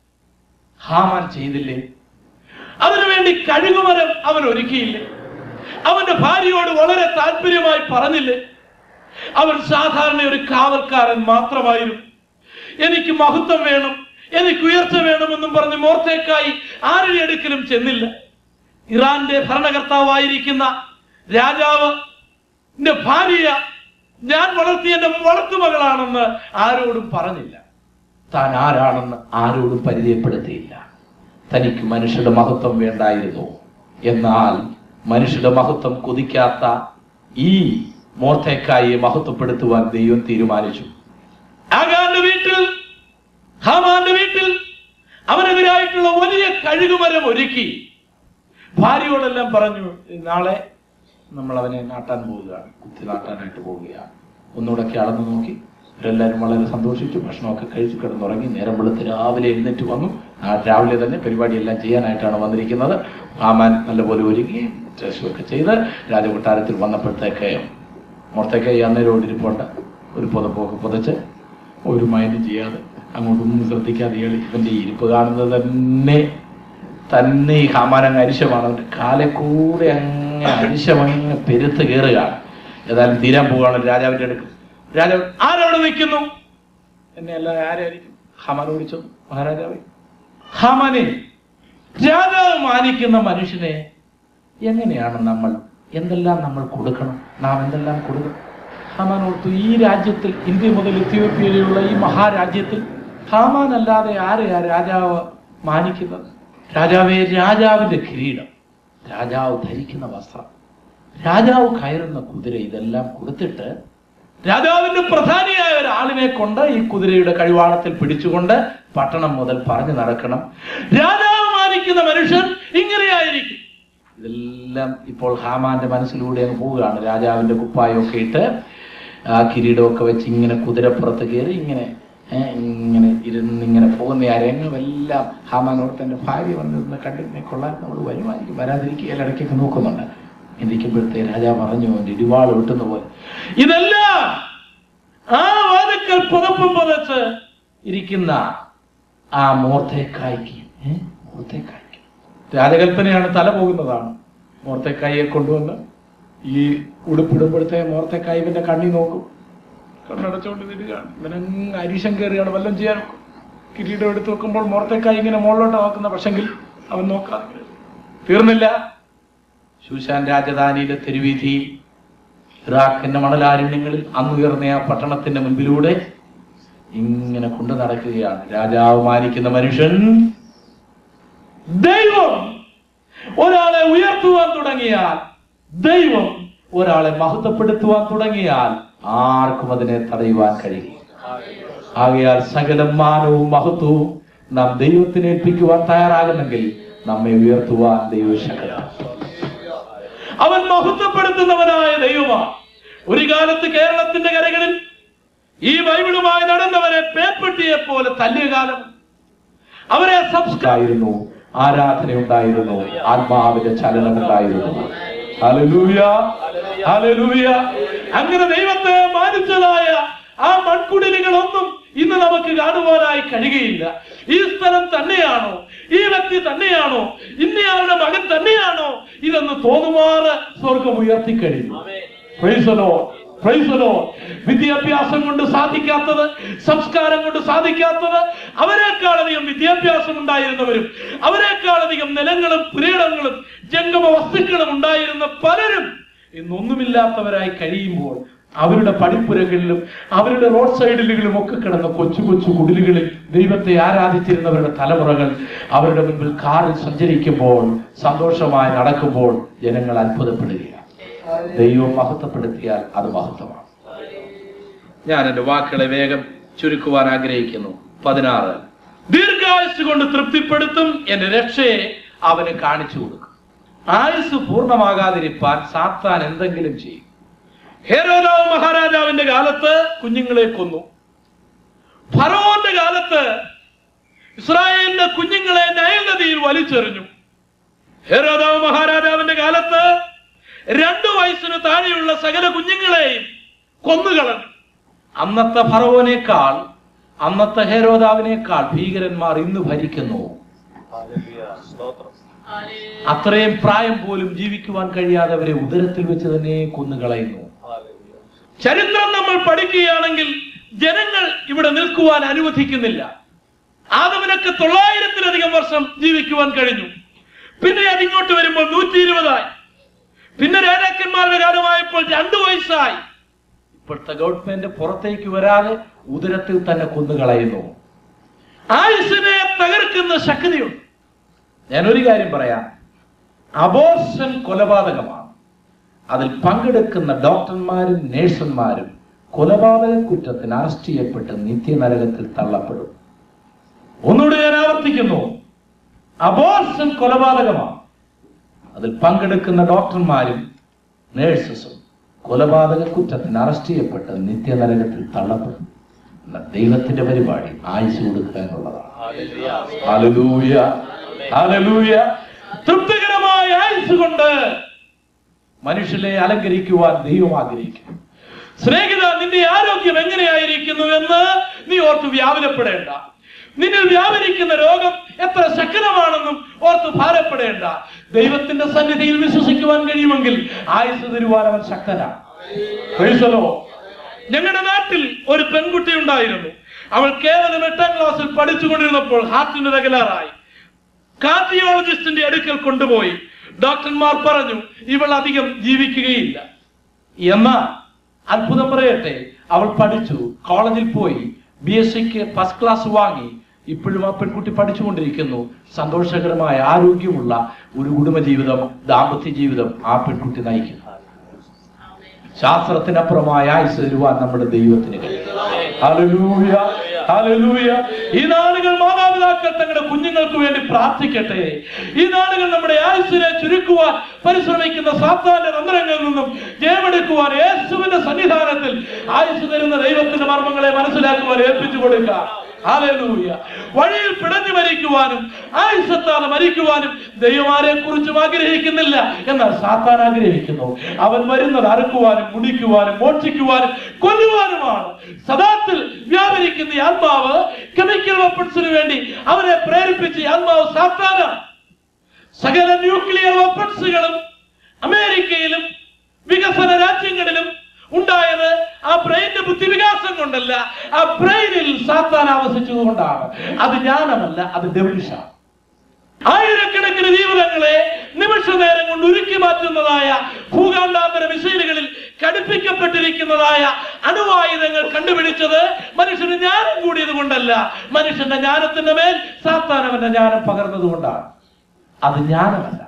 ഹാമാൻ ചെയ്തില്ലേ അതിനുവേണ്ടി കഴുകുമരം അവൻ ഒരുക്കിയില്ലേ അവന്റെ ഭാര്യയോട് വളരെ താല്പര്യമായി പറഞ്ഞില്ലേ അവൻ സാധാരണ ഒരു കാവൽക്കാരൻ മാത്രമായിരുന്നു എനിക്ക് മഹത്വം വേണം എനിക്ക് ഉയർച്ച വേണമെന്നും പറഞ്ഞ് മോർത്തേക്കായി ആരുടെ അടുക്കലും ചെന്നില്ല ഇറാന്റെ ഭരണകർത്താവായിരിക്കുന്ന രാജാവ് എന്റെ ഭാര്യ ഞാൻ വളർത്തിയ എന്റെ വളർത്തുമകളാണെന്ന് ആരോടും പറഞ്ഞില്ല താൻ ആരാണെന്ന് ആരോടും പരിചയപ്പെടുത്തിയില്ല തനിക്ക് മനുഷ്യരുടെ മഹത്വം വേണ്ടായിരുന്നു എന്നാൽ മനുഷ്യരുടെ മഹത്വം കൊതിക്കാത്ത ഈ മോർത്തേക്കായി മഹത്വപ്പെടുത്തുവാൻ ദൈവം തീരുമാനിച്ചു ആഗാന്റെ വീട്ടിൽ ഹാമാന്റെ വീട്ടിൽ അവനെതിരായിട്ടുള്ള വലിയ കഴുകുമരം ഒരുക്കി ഭാര്യയോടെല്ലാം പറഞ്ഞു നാളെ നമ്മൾ അവനെ നാട്ടാൻ പോവുകയാണ് കുത്തി നാട്ടാനായിട്ട് പോവുകയാണ് ഒന്നുകൂടെ അളന്നു നോക്കി ഇവരെല്ലാവരും വളരെ സന്തോഷിച്ചു ഭക്ഷണമൊക്കെ കഴിച്ചു കിടന്നുറങ്ങി നേരം വെളുത്ത് രാവിലെ എഴുന്നേറ്റ് വന്നു ആ രാവിലെ തന്നെ പരിപാടിയെല്ലാം ചെയ്യാനായിട്ടാണ് വന്നിരിക്കുന്നത് ഹാമാൻ നല്ലപോലെ ഒരുങ്ങി ഡ്രസ്സുമൊക്കെ ചെയ്ത് രാജകൊട്ടാരത്തിൽ വന്നപ്പോഴത്തേക്ക് മുറത്തേക്ക് അന്നേരം ഇരിപ്പുണ്ട് ഒരു പുതപ്പൊക്കെ പുതച്ച് ഒരു മൈൻഡ് ചെയ്യാതെ അങ്ങോട്ടൊന്നും ശ്രദ്ധിക്കാതെ ഇയാൾ ഇവന്റെ ഇരിപ്പ് കാണുന്നത് തന്നെ തന്നെ ഈ ഹാമാനങ്ങ് അരിശമാണ് അവന്റെ കാലെ കൂടെ അങ്ങ് അരിശമങ്ങ് പെരുത്ത് കയറുകയാണ് ഏതായാലും തീരാൻ പോവുകയാണ് രാജാവിന്റെ അടുക്ക് രാജാവ് ആരവിടെ നിൽക്കുന്നു എന്നെ അല്ല ആരായിരിക്കും ഹാമാൻ വിളിച്ചു മഹാരാജാവ് ഹാമാനെ രാജാവ് മാനിക്കുന്ന മനുഷ്യനെ എങ്ങനെയാണ് നമ്മൾ എന്തെല്ലാം നമ്മൾ കൊടുക്കണം നാം എന്തെല്ലാം കൊടുക്കണം ഹാമാൻ ഓർത്തു ഈ രാജ്യത്തിൽ ഇന്ത്യ മുതൽ എത്യോപ്യയിലുള്ള ഈ മഹാരാജ്യത്തിൽ ഹാമാൻ അല്ലാതെ ആരെയാ രാജാവ് മാനിക്കുന്നത് രാജാവേ രാജാവിന്റെ കിരീടം രാജാവ് ധരിക്കുന്ന വസ്ത്രം രാജാവ് കയറുന്ന കുതിര ഇതെല്ലാം കൊടുത്തിട്ട് രാജാവിന്റെ പ്രധാനിയായ ഒരാളിനെ കൊണ്ട് ഈ കുതിരയുടെ കഴിവാളത്തിൽ പിടിച്ചുകൊണ്ട് പട്ടണം മുതൽ പറഞ്ഞു നടക്കണം രാജാവ് മാനിക്കുന്ന മനുഷ്യൻ ഇങ്ങനെയായിരിക്കും ഇതെല്ലാം ഇപ്പോൾ ഹാമാന്റെ മനസ്സിലൂടെ അങ്ങ് പോവുകയാണ് രാജാവിന്റെ കുപ്പായമൊക്കെ ഇട്ട് ആ കിരീടമൊക്കെ വെച്ച് ഇങ്ങനെ കുതിരപ്പുറത്ത് കയറി ഇങ്ങനെ ഏ, ഇങ്ങനെ ഇരുന്ന് ഇങ്ങനെ പോകുന്ന ആ രംഗമെല്ലാം ഹാമാനോർത്ത് എൻ്റെ ഭാര്യ വന്നിരുന്ന് കണ്ടിരുന്നെ കൊള്ളാൻ നമ്മൾ വരുമായിരിക്കും വരാതിരിക്കുക ഇടയ്ക്കൊക്കെ നോക്കുന്നുണ്ട് ഇരിക്കുമ്പോഴത്തെ രാജാവ് പറഞ്ഞു അവൻ്റെ ഇടിവാൾ വിട്ടുന്ന പോലെ ഇതെല്ലാം ആ വാതുക്കൽ പുതപ്പും പുതച്ച് ഇരിക്കുന്ന ആ മോർത്തേക്കായ്ക്ക് ഏ? മോർത്തേക്കായ്ക്ക് രാജകൽപ്പനയാണ് തല പോകുന്നതാണ് മോർത്തേക്കായെ കൊണ്ടുവന്ന് ഈ ഉടുപ്പിടുമ്പോഴത്തെ മോർത്തേക്കായി ഇവന്റെ കണ്ണി നോക്കും കണ്ണടച്ചുകൊണ്ട് നിൽക്കുകയാണ് ഇവനങ്ങ് അരീശം കയറിയാണ് വല്ലതും ചെയ്യാൻ നോക്കും. കിരീടം എടുത്ത് വെക്കുമ്പോൾ മോർത്തേക്കായി ഇങ്ങനെ മുകളിലോട്ട് നോക്കുന്ന പക്ഷെങ്കിൽ അവൻ നോക്കാതെ തീർന്നില്ല ശൂശാൻ രാജധാനിയിലെ തെരുവീതിയിൽ ഇറാഖിന്റെ മണലാരണ്യങ്ങളിൽ അന്നുയർന്ന ആ പട്ടണത്തിന്റെ മുൻപിലൂടെ ഇങ്ങനെ കൊണ്ടു നടക്കുകയാണ് രാജാവ് മാനിക്കുന്ന മനുഷ്യൻ ദൈവം ഒരാളെ ഉയർത്തുവാൻ തുടങ്ങിയാൽ ദൈവം ഒരാളെ മഹത്വപ്പെടുത്തുവാൻ തുടങ്ങിയാൽ ആർക്കും അതിനെ തടയുവാൻ കഴിയും ആകയാൽ സകല മാനവും മഹത്വവും നാം ദൈവത്തിന് ഏൽപ്പിക്കുവാൻ തയ്യാറാകുന്നെങ്കിൽ നമ്മെ ഉയർത്തുവാൻ ദൈവശക്തനാണ് അവൻ മഹത്വപ്പെടുത്തുന്നവനായ ദൈവമാണ് ഒരു കാലത്ത് കേരളത്തിന്റെ കരകളിൽ ഈ ബൈബിളുമായി നടന്നവരെ പേപ്പട്ടിയെ പോലെ തല്ലിയ കാലം അവരെ സംസ്കാരായിരുന്നു ആരാധന ഉണ്ടായിരുന്നു ആത്മാവിന്റെ ചലനം ഉണ്ടായിരുന്നു ഹല്ലേലൂയ ഹല്ലേലൂയ അങ്ങനെ ദൈവത്തെ മാനിച്ചതായ ആ മൺകുടിലുകളൊന്നും ഇന്ന് നമുക്ക് കാണുവാനായി കഴിയുകയില്ല ഈ സ്ഥലം തന്നെയാണോ ഈ വ്യക്തി തന്നെയാണോ ഇന്നയാളുടെ മകൻ തന്നെയാണോ ഇതെന്ന് തോന്നുമാറ് സ്വർഗം ഉയർത്തിക്കഴിഞ്ഞു Praise the Lord. Praise the Lord. വിദ്യാഭ്യാസം കൊണ്ട് സാധിക്കാത്തത് സംസ്കാരം കൊണ്ട് സാധിക്കാത്തത് അവരെക്കാളധികം വിദ്യാഭ്യാസം ഉണ്ടായിരുന്നവരും അവരെക്കാളധികം നിലങ്ങളും പുരയിടങ്ങളും ജംഗമ വസ്തുക്കളും ഉണ്ടായിരുന്ന പലരും ഇന്നൊന്നുമില്ലാത്തവരായി കഴിയുമ്പോൾ അവരുടെ പടിപ്പുരകളിലും അവരുടെ റോഡ് സൈഡിലുകളും ഒക്കെ കിടന്ന കൊച്ചു കൊച്ചു കുടിലുകളിൽ ദൈവത്തെ ആരാധിച്ചിരുന്നവരുടെ തലമുറകൾ അവരുടെ മുൻപിൽ കാറിൽ സഞ്ചരിക്കുമ്പോൾ സന്തോഷമായി നടക്കുമ്പോൾ ജനങ്ങൾ അത്ഭുതപ്പെടുകയാണ് ദൈവം മഹത്വപ്പെടുത്തിയാൽ അത് മഹത്വമാണ് ഞാൻ എന്റെ വാക്കുകളെ വേഗം ചുരുക്കുവാൻ ആഗ്രഹിക്കുന്നു പതിനാറ് ദീർഘായുസ് കൊണ്ട് തൃപ്തിപ്പെടുത്തും എന്റെ രക്ഷയെ അവന് കാണിച്ചു കൊടുക്കും ആയുസ് പൂർണ്ണമാകാതിരിപ്പാൻ സാത്താൻ എന്തെങ്കിലും ചെയ്യും ഹേരോദാവ് മഹാരാജാവിന്റെ കാലത്ത് കുഞ്ഞുങ്ങളെ കൊന്നു ഫറോന്റെ കാലത്ത് ഇസ്രായേലിന്റെ കുഞ്ഞുങ്ങളെ നയൽ നദിയിൽ വലിച്ചെറിഞ്ഞു ഹേരോദാവ് മഹാരാജാവിന്റെ കാലത്ത് രണ്ടു വയസ്സിന് താഴെയുള്ള സകല കുഞ്ഞുങ്ങളെയും കൊന്നുകളഞ്ഞു അന്നത്തെ ഫറവോനേക്കാൾ അന്നത്തെ ഹേരോദാവിനേക്കാൾ ഭീകരന്മാർ ഇന്ന് ഭരിക്കുന്നു അത്രയും പ്രായം പോലും ജീവിക്കുവാൻ കഴിയാതെ അവരെ ഉദരത്തിൽ വെച്ച് തന്നെ കൊന്നുകളയുന്നു ചരിത്രം നമ്മൾ പഠിക്കുകയാണെങ്കിൽ ജനങ്ങൾ ഇവിടെ നിൽക്കുവാൻ അനുവദിക്കുന്നില്ല ആദവനൊക്കെ തൊള്ളായിരത്തിലധികം വർഷം ജീവിക്കുവാൻ കഴിഞ്ഞു പിന്നെ അതിങ്ങോട്ട് വരുമ്പോൾ നൂറ്റി ഇരുപതായി പിന്നെ രാജാക്കന്മാരുടെ കാലമായപ്പോൾ രണ്ടു വയസ്സായി ഇപ്പോഴത്തെ ഗവൺമെന്റ് പുറത്തേക്ക് വരാതെ ഉദരത്തിൽ തന്നെ കൊന്നുകളയുന്നു ആയുസിനെ തകർക്കുന്ന ശക്തിയുണ്ട് ഞാൻ ഒരു കാര്യം പറയാം അബോർഷൻ കൊലപാതകമാണ് അതിൽ പങ്കെടുക്കുന്ന ഡോക്ടർമാരും നേഴ്സന്മാരും കൊലപാതക കുറ്റത്തിന് അറസ്റ്റ് ചെയ്യപ്പെട്ട് നിത്യനരകത്തിൽ തള്ളപ്പെടും ഒന്നുകൂടി ഞാൻ ആവർത്തിക്കുന്നു അബോർഷൻ കൊലപാതകമാണ് അതിൽ പങ്കെടുക്കുന്ന ഡോക്ടർമാരും നേഴ്സസും കൊലപാതക കുറ്റത്തിന് അറസ്റ്റ് ചെയ്യപ്പെട്ട് നിത്യനരകത്തിൽ തള്ളപ്പെടും എന്നാൽ ദൈവത്തിന്റെ പരിപാടി ആയുസ് കൊടുക്കുക എന്നുള്ളതാണ് ഹല്ലേലൂയ. ഹല്ലേലൂയ. തൃപ്തികരമായ ആയുസ് കൊണ്ട് മനുഷ്യരെ അലങ്കരിക്കുവാൻ ദൈവം ആഗ്രഹിക്കുന്നു സ്നേഹിത നിന്റെ ആരോഗ്യം എങ്ങനെയായിരിക്കുന്നു എന്ന് നീ ഓർത്ത് വ്യാകുലപ്പെടേണ്ട നിന്നിൽ വ്യാപരിക്കുന്ന രോഗം എത്ര ശക്തമാണെന്നും ഓർത്ത് ഭാരപ്പെടേണ്ട ദൈവത്തിന്റെ സന്നിധിയിൽ വിശ്വസിക്കുവാൻ കഴിയുമെങ്കിൽ ആയുസ് തരുവാൻ അവൻ ശക്തനാണ് Praise the Lord. ഞങ്ങളുടെ നാട്ടിൽ ഒരു പെൺകുട്ടി ഉണ്ടായിരുന്നു അവൾ കേവലം എട്ടാം ക്ലാസ്സിൽ പഠിച്ചുകൊണ്ടിരുന്നപ്പോൾ ഹാർട്ടിന് തകരാറായി കാർഡിയോളജിസ്റ്റിന്റെ അടുക്കൽ കൊണ്ടുപോയി ഡോക്ടർമാർ പറഞ്ഞു ഇവൾ അധികം ജീവിക്കുകയില്ല എന്നാൽ അത്ഭുതം പറയട്ടെ അവൾ പഠിച്ചു കോളേജിൽ പോയി B S C first class വാങ്ങി ഇപ്പോഴും ആ പെൺകുട്ടി പഠിച്ചുകൊണ്ടിരിക്കുന്നു സന്തോഷകരമായ ആരോഗ്യമുള്ള ഒരു കുടുംബജീവിതം ദാമ്പത്യ ജീവിതം ആ പെൺകുട്ടി നയിക്കുന്നു ശാസ്ത്രത്തിനപ്പുറമായ ആയുസ് തരുവാൻ നമ്മുടെ ദൈവത്തിന് കഴിയും ഹല്ലേലൂയ, ഹല്ലേലൂയ. ഈ നാളുകൾ മാതാപിതാക്കൾ തങ്ങളുടെ കുഞ്ഞുങ്ങൾക്ക് വേണ്ടി പ്രാർത്ഥിക്കട്ടെ ഈ നാളുകൾ നമ്മുടെ ആയുസ്സിനെ ചുരുക്കുവാൻ പരിശ്രമിക്കുന്ന സാത്താന്റെ തന്ത്രങ്ങളിൽ നിന്നും ജയമെടുക്കുവാൻ യേശുവിന്റെ സന്നിധാനത്തിൽ ആയുസ് തരുന്ന ദൈവത്തിന്റെ മർമ്മങ്ങളെ മനസ്സിലാക്കുവാൻ ഏൽപ്പിച്ചു കൊടുക്കുക ഹല്ലേലൂയ. വഴിയിൽ പിടഞ്ഞു മരിക്കുവാനും ആയുസത്താതെ മരിക്കുവാനും ദൈവമാരെ കുറിച്ചും ആഗ്രഹിക്കുന്നില്ല എന്നാൽ സാത്താൻ ആഗ്രഹിക്കുന്നു അവൻ വരുന്നത് അറുക്കുവാനും മുടിക്കുവാനും മോഷിക്കുവാനും കൊല്ലുവാനുമാണ് സദാത്തിൽ വ്യാപരിക്കുന്ന ഈ ആത്മാവ് കെമിക്കൽ വെപ്പൺസിന് വേണ്ടി അവരെ പ്രേരിപ്പിച്ച ഈ ആത്മാവ് സാത്താനാണ് സകല ന്യൂക്ലിയർ വെപ്പൺസുകളും അമേരിക്കയിലും വികസന രാജ്യങ്ങളിലും ഉണ്ടായത് ആ ബ്രെയിന്റെ ബുദ്ധിവികാസം കൊണ്ടല്ല ആ ബ്രെയിനിൽ സാത്താൻ ആവസിച്ചത് കൊണ്ടാണ് അത് ജ്ഞാനമല്ല അത് ഡെവിഷാണ് ആയിരക്കണക്കിന് ജീവിതങ്ങളെ നിമിഷ നേരം കൊണ്ട് ഉരുക്കി മാറ്റുന്നതായ ഭൂഖണ്ഡാന്തര മിസൈലുകളിൽ ഘടിപ്പിക്കപ്പെട്ടിരിക്കുന്നതായ അണുവായുധങ്ങൾ കണ്ടുപിടിച്ചത് മനുഷ്യന് ജ്ഞാനം കൂടിയത് കൊണ്ടല്ല മനുഷ്യന്റെ ജ്ഞാനത്തിന്റെ മേൽ സാത്താൻ അവന്റെ ജ്ഞാനം പകർന്നത് കൊണ്ടാണ് അത് ജ്ഞാനമല്ല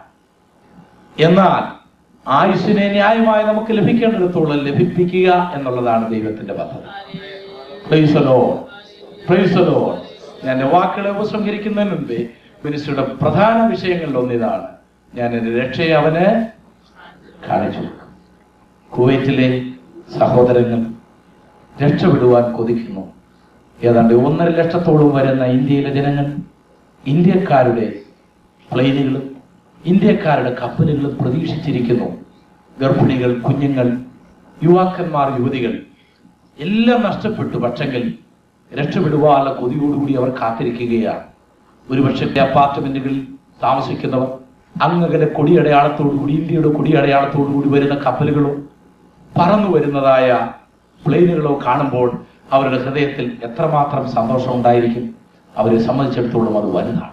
എന്നാൽ ആയുഷിനെ ന്യായമായി നമുക്ക് ലഭിക്കേണ്ടിടത്തോളം ലഭിപ്പിക്കുക എന്നുള്ളതാണ് ദൈവത്തിന്റെ പദ്ധതി Praise the Lord. Praise the Lord. ഞാൻ എൻ്റെ വാക്കുകളെ ഉപസംഹരിക്കുന്നതിന് മുമ്പേ മിനിസ്റ്ററുടെ പ്രധാന വിഷയങ്ങളിൽ ഒന്നിതാണ് ഞാൻ എൻ്റെ രക്ഷയെ അവന് കാണിച്ചു കൊടുക്കും. കുവൈറ്റിലെ സഹോദരങ്ങൾ രക്ഷപ്പെടുവാൻ കൊതിക്കുന്നു ഏതാണ്ട് ഒന്നര ലക്ഷത്തോളം വരുന്ന ഇന്ത്യയിലെ ജനങ്ങൾ ഇന്ത്യക്കാരുടെ പ്ലെയിനുകളും ഇന്ത്യക്കാരുടെ കപ്പലുകളും പ്രതീക്ഷിച്ചിരിക്കുന്നു ഗർഭിണികൾ കുഞ്ഞുങ്ങൾ യുവാക്കന്മാർ യുവതികൾ എല്ലാം നഷ്ടപ്പെട്ടു പക്ഷെങ്കിൽ രക്ഷപ്പെടുവാനുള്ള കൊതിയോടുകൂടി അവർ കാത്തിരിക്കുകയാണ് ഒരുപക്ഷെ അപ്പാർട്ട്മെന്റുകളിൽ താമസിക്കുന്നവർ അങ്ങകലെ കൊടിയടയാളത്തോടുകൂടി ഇന്ത്യയുടെ കൊടിയടയാളത്തോടുകൂടി വരുന്ന കപ്പലുകളോ പറന്നു വരുന്നതായ പ്ലെയിനുകളോ കാണുമ്പോൾ അവരുടെ ഹൃദയത്തിൽ എത്രമാത്രം സന്തോഷം ഉണ്ടായിരിക്കും അവരെ സംബന്ധിച്ചിടത്തോളം അത് വലുതാണ്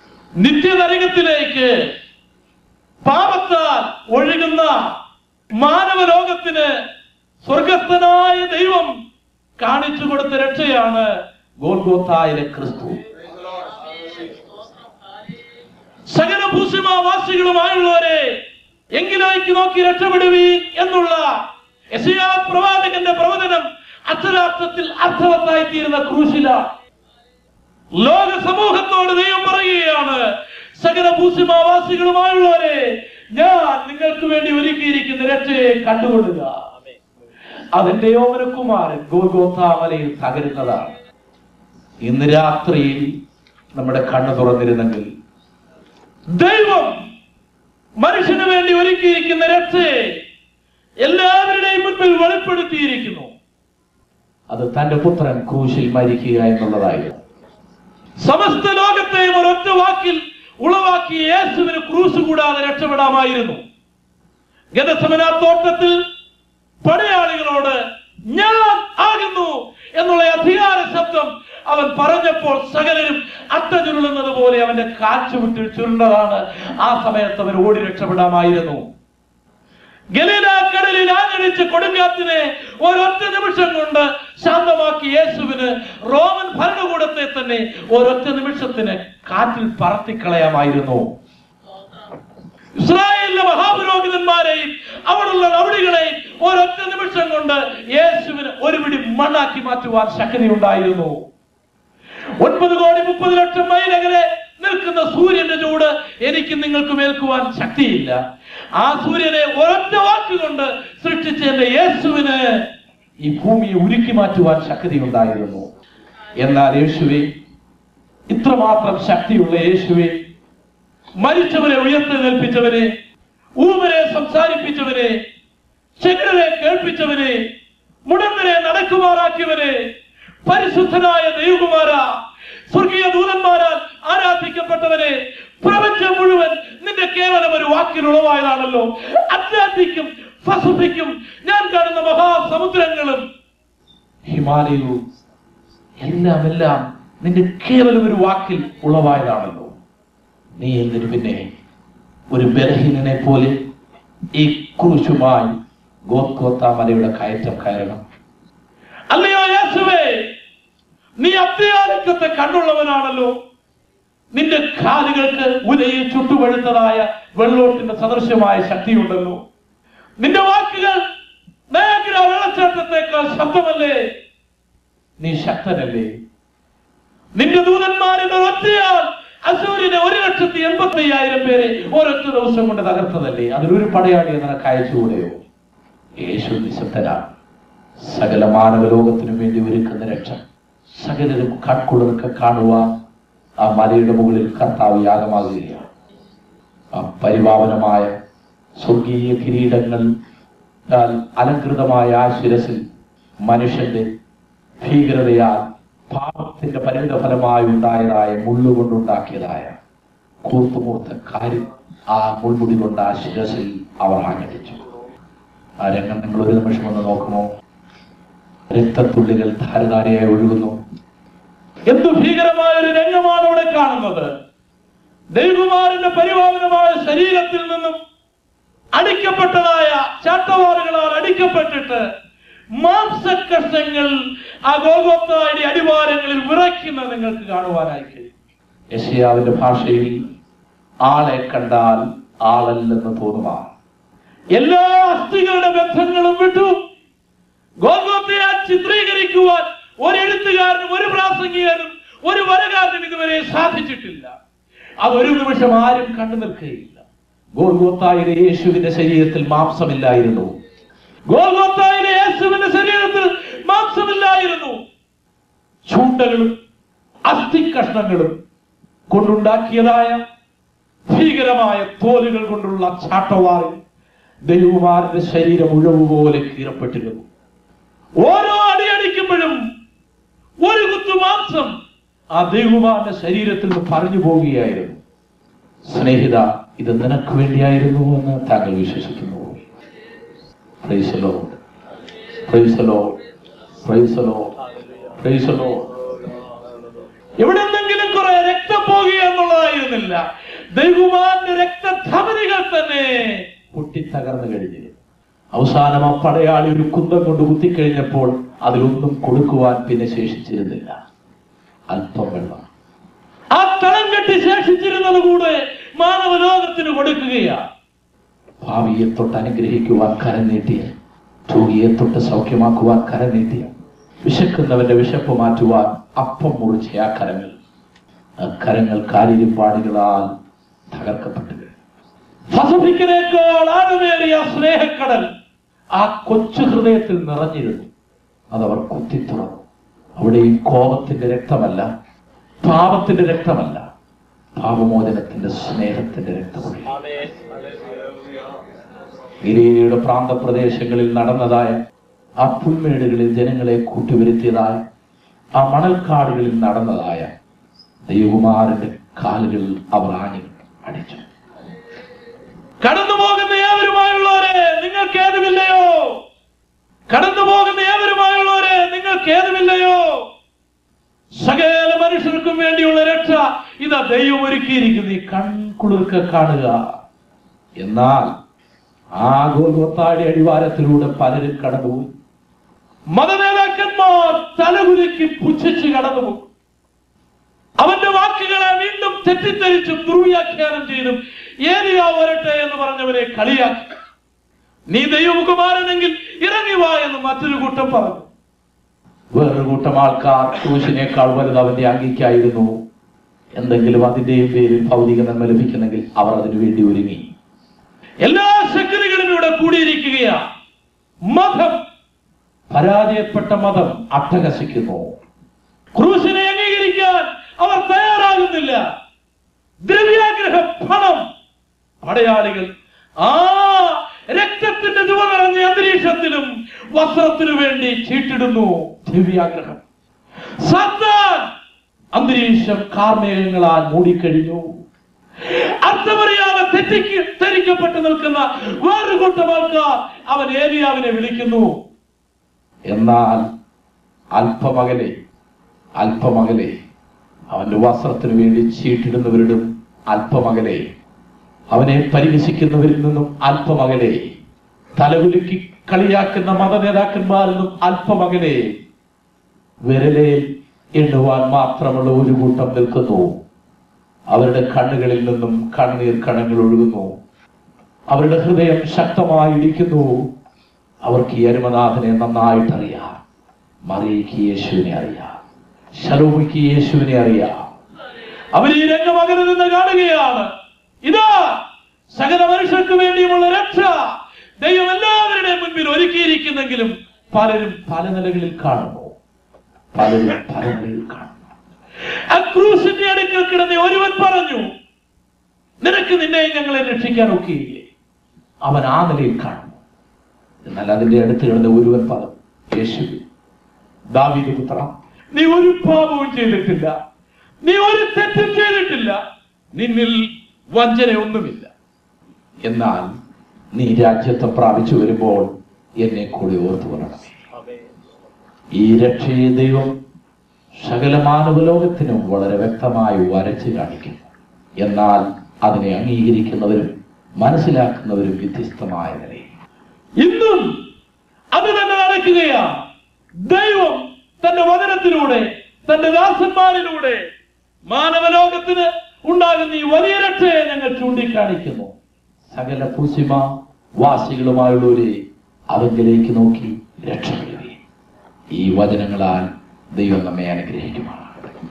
നിത്യനരകത്തിലേക്ക് പാപത്താൽ ഒഴുകുന്ന മാനവലോകത്തിന് സ്വർഗസ്ഥനായ ദൈവം കാണിച്ചു കൊടുത്ത രക്ഷയാണ് ഗോൽഗോത്തായിലെ ക്രിസ്തു സകല ഭൂസിമാവാസികളുമായുള്ളവരെ എങ്കിലേക്ക് നോക്കി രക്ഷപ്പെടുവീൻ എന്നുള്ള യെശയ്യാ പ്രവാചകന്റെ പ്രവചനം അക്ഷരാർത്ഥത്തിൽ അർത്ഥവത്തായി തീരുന്ന ക്രൂശിലാണ് ലോക സമൂഹത്തോട് ദൈവം പറയുകയാണ് സകല ഭൂസിമാവാസികളുമായുള്ളവരെ ഞാൻ നിങ്ങൾക്ക് വേണ്ടി ഒരുക്കിയിരിക്കുന്ന രക്ഷയെ കണ്ടുകൊള്ളുക അതിന്റെ യോമനകുമാരൻ ഗോഗോത്താമലയിൽ തകരുന്നതാണ് ഇന്ന് രാത്രിയിൽ നമ്മുടെ കണ്ണു തുറന്നിരുന്നെങ്കിൽ ദൈവം മനുഷ്യന് വേണ്ടി ഒരുക്കിയിരിക്കുന്ന രക്ഷയെ എല്ലാവരുടെയും മുൻപിൽ വെളിപ്പെടുത്തിയിരിക്കുന്നു അത് തന്റെ പുത്രൻ ക്രൂശിൽ മരിക്കുക എന്നുള്ളതായിരുന്നു സമസ്ത ലോകത്തെയും ഒരൊറ്റ വാക്കിൽ ഉളവാക്കിയ യേശുവിന് ക്രൂസ് കൂടാതെ രക്ഷപ്പെടാമായിരുന്നു ഗതസമന തോട്ടത്തിൽ പടയാളികളോട് ഞാൻ ആകുന്നു എന്നുള്ള അധികാര ശബ്ദം അവൻ പറഞ്ഞപ്പോൾ സകലരും അട്ട ചുരുളുന്നത് പോലെ അവന്റെ കാച്ചു വിട്ട് ചുരുണ്ടതാണ് ആ സമയത്ത് അവർ ഓടി രക്ഷപ്പെടാമായിരുന്നു ഗലീല കടലിൽ ആഞ്ഞടിച്ച് കൊടുങ്കാറ്റിനെ ഒരൊറ്റ നിമിഷം കൊണ്ട് ശാന്തമാക്കി യേശുവിന് റോമൻ ഭരണകൂടത്തെ തന്നെ ഒരൊറ്റ നിമിഷത്തിന് കാറ്റിൽ പറത്തിക്കളയാമായിരുന്നു ഇസ്രായേലിലെ മഹാപുരോഹിതന്മാരെയും അവിടുള്ള റൗഡികളെയും ഒരൊറ്റ നിമിഷം കൊണ്ട് യേശുവിന് ഒരു പിടി മണ്ണാക്കി മാറ്റുവാൻ ശക്തി ഉണ്ടായിരുന്നു ഒൻപത് കോടി മുപ്പത് ലക്ഷം മൈൽ അകലെ നിൽക്കുന്ന സൂര്യന്റെ ചൂട് എനിക്ക് നിങ്ങൾക്ക് മേൽക്കുവാൻ ശക്തിയില്ല ആ സൂര്യനെ ഒരൊറ്റ വാക്കുകൊണ്ട് സൃഷ്ടിച്ച എന്റെ യേശുവിന് ഈ ഭൂമിയെ ഉരുക്കി മാറ്റുവാൻ ശക്തി ഉണ്ടായിരുന്നു എന്നാൽ യേശുവെ ഇത്രമാത്രം ശക്തിയുള്ള യേശുവെ മരിച്ചവരെ ഉയർത്തെഴുന്നേൽപ്പിച്ചവനെ ഊമരെ സംസാരിപ്പിച്ചവനെ ചെകിടരെ കേൾപ്പിച്ചവനെ മുടന്തരെ നടക്കുമാറാക്കിയവനെ പരിശുദ്ധനായ ദൈവകുമാര സ്വർഗീയ ദൂതന്മാരാൽ ആരാധിക്കപ്പെട്ടവനെ പ്രപഞ്ചം മുഴുവൻ നിന്റെ കേവലം ഒരു വാക്കിലുളവായതാണല്ലോ അറ്റ്ലാന്റിക്കും പസഫിക്കും ഞാൻ കാണുന്ന മഹാസമുദ്രങ്ങളും ഹിമാലയവും എല്ലാം എല്ലാം നിന്റെ കേവലം ഒരു വാക്കിൽ ഉളവായതാണല്ലോ നീ എന്തിനു പിന്നെ ഒരു ബലഹീനനെ പോലെ ഈ ക്രൂശുമായി ഗോത്കോത്ത മലയുടെ കയറ്റം കയറണം അല്ലയോ യേശുവേ നീ അത്യാധിക്യത്തെ കണ്ടുള്ളവനാണല്ലോ നിന്റെ കാലുകൾക്ക് ഉലയിൽ ചുട്ടുപഴുത്തതായ വെള്ളോട്ടിന്റെ സദൃശ്യമായ ശക്തിയുണ്ടല്ലോ നിന്റെ വാക്കുകൾ മേഘര വെള്ളച്ചാട്ടത്തേക്കാൾ ശബ്ദമല്ലേ നീ ശക്തനല്ലേ നിന്റെ ദൂതന്മാരുടെ ഒറ്റയാൽ അസൂര്യനെ ഒരു ലക്ഷത്തി എൺപത്തി അയ്യായിരം പേരെ ഒരൊറ്റ ദിവസം കൊണ്ട് തകർത്തതല്ലേ അതിലൊരു പടയാളിയെ നിനക്ക് അയച്ചുകൂടെയോ യേശു നിശബ്ദനാണ് സകല മാനവ ലോകത്തിനു വേണ്ടി ഒരുക്കുന്ന രക്ഷ സകലരും കൺകുളിർക്ക് കാണുവാൻ ആ മലയുടെ മുകളിൽ കർത്താവ് യാഗമാകുകയാണ് ആ പരിപാവനമായ സ്വർഗീയ കിരീടങ്ങൾ അലങ്കൃതമായ ആ ശിരസിൽ മനുഷ്യന്റെ ഭീകരതയാൽ പാപത്തിന്റെ പരിണിത ഫലമായി ഉണ്ടായതായ മുള്ളുകൊണ്ടുണ്ടാക്കിയതായ കൂർത്തുമൂർത്ത കാര്യം ആ മുൾമുടി കൊണ്ട് ആ ശിരസിൽ അവർ ആഞ്ഞടിച്ചു ആ രംഗം നിങ്ങൾ ഒരു നിമിഷം ഒന്ന് നോക്കുമോ രക്തത്തുള്ളികൾ ധാരധാരയായി ഒഴുകുന്നു എന്തു ഭീകരമായ ഒരു രംഗമാണ് ഇവിടെ കാണുന്നത് ദൈവകുമാരന്റെ പരിപാലനമായ ശരീരത്തിൽ നിന്നും അടിക്കപ്പെട്ടതായ ചാട്ടവാറുകളാൽ അടിക്കപ്പെട്ടിട്ട് മാംസക്കഷ്ണങ്ങൾ ആ ഗോഗോത്തായുടെ അടിവാരങ്ങളിൽ വിറയ്ക്കുന്ന നിങ്ങൾക്ക് കാണുവാനായി കഴിയും യശയാവിന്റെ ഭാഷയിൽ ആളെ കണ്ടാൽ ആളല്ലെന്ന് തോന്നുക എല്ലാ അസ്ഥികളുടെ ബന്ധങ്ങളും വിട്ടു ഗോഗോത്തയെ ചിത്രീകരിക്കുവാൻ ഒരു എഴുത്തുകാരനും ഒരു പ്രാസംഗികനും ഒരു വരകാരനും ഇതുവരെ സാധിച്ചിട്ടില്ല അതൊരു നിമിഷം ആരും കണ്ടു നിൽക്കുകയില്ല ഗോൽഗോത്തായിലെ യേശുവിന്റെ ശരീരത്തിൽ മാംസമില്ലായിരുന്നു ഗോൽഗോത്തായിലെ യേശുവിന്റെ ശരീരത്തിൽ മാംസമില്ലായിരുന്നു ചൂണ്ടകളും അസ്ഥികഷ്ണങ്ങളും കൊണ്ടുണ്ടാക്കിയതായ ഭീകരമായ തോലുകൾ കൊണ്ടുള്ള ചാട്ടവാറിൽ ദൈവകുമാരന്റെ ശരീരം ഉഴവ് പോലെ കീറപ്പെട്ടിരുന്നു ഓരോ അടിയടിക്കുമ്പോഴും ഒരു കുത്തു മാംസം ആ ദൈവകുമാരന്റെ ശരീരത്തിൽ നിന്ന് പറഞ്ഞു പോവുകയായിരുന്നു സ്നേഹിത ഇത് നിനക്ക് വേണ്ടിയായിരുന്നു എന്ന് താങ്കൾ വിശ്വസിക്കുന്നു Praise the Lord. Praise the Lord. Praise the Lord. Praise the Lord. എവിടെന്നെങ്കിലും കുറെ രക്തം പോകുക എന്നുള്ളതായിരുന്നില്ല ദൈവകുമാരന്റെ രക്തധമനികൾ തന്നെ പൊട്ടിത്തകർന്നു കഴിഞ്ഞിരുന്നു അവസാനം ആ പടയാളി ഒരു കുന്തം കൊണ്ട് കുത്തിക്കഴിഞ്ഞപ്പോൾ അതിലൊന്നും കൊടുക്കുവാൻ പിന്നെ ശേഷിച്ചിരുന്നില്ല അല്പം വെള്ളം ആ തളം കെട്ടി ശേഷിച്ചിരുന്നത് കൂടെ മാനവ ലോകത്തിന് കൊടുക്കുകയാണ് ഭാവിയെ തൊട്ട് അനുഗ്രഹിക്കുവാൻ കരം നീട്ടിയ രോഗിയെ തൊട്ട് സൗഖ്യമാക്കുവാൻ കരം നീട്ടിയ വിശക്കുന്നവന്റെ വിശപ്പ് മാറ്റുവാൻ അപ്പം മുറിച്ച ആ കരങ്ങൾ ആ കരങ്ങൾ കാലിരിപ്പാടുകളാൽ തകർക്കപ്പെട്ടു പസഫിക്കിനേക്കാൾ ആഴമേറിയ ആ സ്നേഹക്കടൽ ആ കൊച്ചു ഹൃദയത്തിൽ നിറഞ്ഞിരുന്നു അതവർ കുത്തിത്തുറന്നു അവിടെയും കോപത്തിന്റെ രക്തമല്ല പാപത്തിന്റെ രക്തമല്ല പാപമോചനത്തിന്റെ സ്നേഹത്തിന്റെ രക്തമൊഴി ഗിരിയുടെ പ്രാന്തപ്രദേശങ്ങളിൽ നടന്നതായ ആ പുൽമേടുകളിൽ ജനങ്ങളെ കൂട്ടിവരുത്തിയതായ ആ മണൽക്കാടുകളിൽ നടന്നതായ ദൈവകുമാരന്റെ കാലുകളിൽ അവർ ആഞ്ഞു അടിച്ചു കടന്നു പോകുന്ന ഏവരുമായുള്ളവരെ നിങ്ങൾക്ക് ഏതുമില്ലയോ കടന്നു പോകുന്ന ഏവരുമായുള്ളവരെ നിങ്ങൾക്ക് ഏതുമില്ലയോ സകല മനുഷ്യർക്കും വേണ്ടിയുള്ള രക്ഷ ഇതാ ദൈവം ഒരുക്കിയിരിക്കുന്നു ഈ കൺകുളിർക്ക കാണുക എന്നാൽ ആ ഗോൽഗൊത്താടി അടിവാരത്തിലൂടെ പലരും കടന്നുപോയി മതനേതാക്കന്മാർ തലകുലുക്കി പുച്ഛിച്ച് കടന്നുപോയി അവന്റെ വാക്കുകളെ വീണ്ടും തെറ്റിദ്ധരിച്ചും ദുർവ്യാഖ്യാനം ചെയ്തും ഏരിയ വരട്ടെ എന്ന് പറഞ്ഞവരെ കളിയാക്കി നീ ദൈവകുമാരനെങ്കിൽ ഇറങ്ങി വാ എന്ന് മറ്റൊരു കൂട്ടം പറഞ്ഞു വേറൊരു കൂട്ടം ആൾക്കാർ ക്രൂശിനേക്കാൾ വലുത് അവന്റെ അങ്കിക്കായിരുന്നു എന്തെങ്കിലും അതിന്റെയും പേരിൽ ഭൗതിക നന്മ ലഭിക്കുന്നെങ്കിൽ അവർ അതിനു വേണ്ടി ഒരുങ്ങി എല്ലാ ശക്തികളും ഇവിടെ കൂടിയിരിക്കുകയാ മതം പരാജയപ്പെട്ട മതം അട്ടഹസിക്കുന്നു ക്രൂശിനെ അംഗീകരിക്കാൻ അവർ തയ്യാറാകുന്നില്ല ദ്രവ്യാഗ്രഹം പണം പടയാളികൾ ആ രക്തത്തിന്റെ ചുവ നിറഞ്ഞ അന്തരീക്ഷത്തിലും വസ്ത്രത്തിനു വേണ്ടി ചീട്ടിടുന്നു ദിവ്യാഗ്രഹം സത്താൻ അന്തരീക്ഷം കാർമേഘങ്ങളാൽ മൂടിക്കഴിഞ്ഞു അർത്ഥമറിയാതെ തെറ്റിക്ക് ധരിക്കപ്പെട്ട് നിൽക്കുന്ന വേറൊരു കൂട്ടം ആൾക്കാർ അവൻ ഏലിയാവിനെ വിളിക്കുന്നു എന്നാൽ അല്പമകലെ അല്പമകലെ അവന്റെ വസ്ത്രത്തിനു വേണ്ടി ചീട്ടിടുന്നവരിടും അല്പമകലെ അവനെ പരിഹസിക്കുന്നവരിൽ നിന്നും അല്പമകലെ തലകുലുക്കി കളിയാക്കുന്ന മതനേതാക്കന്മാരിൽ നിന്നും അല്പമകലെ വിരലയിൽ എണ്ണുവാൻ മാത്രമുള്ള ഒരു കൂട്ടം നിൽക്കുന്നു അവരുടെ കണ്ണുകളിൽ നിന്നും കണ്ണീർ കണങ്ങൾ ഒഴുകുന്നു അവരുടെ ഹൃദയം ശക്തമായി ഇടിക്കുന്നു അവർക്ക് ഈ അരുമനാഥനെ നന്നായിട്ട് അറിയാം മറിയയ്ക്ക് യേശുവിനെ അറിയാം ശലോമിക്ക് യേശുവിനെ അറിയാം അവർ ഈ രംഗം അകലെ നിന്ന് കാണുകയാണ് ഇതാ സകല മനുഷ്യർക്ക് വേണ്ടിയുമുള്ള രക്ഷ ദൈവം എല്ലാവരുടെയും മുൻപിൽ ഒരുക്കിയിരിക്കുന്നെങ്കിലും പലരും പല നിലകളിൽ കാണുന്നു പലരും പല നിലകളിൽ കാണുന്നു ആ ക്രൂസിന്റെ അടുക്കൽ കിടന്ന് ഒരുവൻ പറഞ്ഞു നിനക്ക് നിന്നെ ഞങ്ങളെ രക്ഷിക്കാൻ ഒക്കെയില്ലേ അവൻ ആ നിലയിൽ കാണുന്നു എന്നാൽ അതിന്റെ അടുത്ത് കിടന്ന ഒരുവൻ പറഞ്ഞു യേശു ദാവീദ് പുത്ര നീ ഒരു പാപവും ചെയ്തിട്ടില്ല നീ ഒരു തെറ്റും ചെയ്തിട്ടില്ല നിന്നിൽ വഞ്ചന ഒന്നുമില്ല എന്നാൽ നീ രാജ്യത്തെ പ്രാപിച്ചു വരുമ്പോൾ എന്നെ കൂടി ഓർത്തു കൊള്ളണമേ ഈ രക്ഷയെ ദൈവം സകല മാനവലോകത്തിനും വളരെ വ്യക്തമായി വരച്ചു കാണിക്കുന്നു എന്നാൽ അതിനെ അംഗീകരിക്കുന്നവരും മനസ്സിലാക്കുന്നവരും വ്യത്യസ്തമായ നിലയിൽ ഇന്നും അത് തന്നെ നടക്കുകയാ ദൈവം തന്റെ വചനത്തിലൂടെ തന്റെ ദാസന്മാരിലൂടെ മാനവലോകത്തിന് ഉണ്ടാകുന്ന ഈ വലിയ രക്ഷയെ ഞങ്ങൾ ചൂണ്ടിക്കാണിക്കുന്നു സകല പൂസിമ വാസികളുമായുള്ളവരെ അവങ്കിലേക്ക് നോക്കി രക്ഷപ്പെടുകയും ഈ വചനങ്ങളാൽ ദൈവം നമ്മെ അനുഗ്രഹിക്കുമാണ്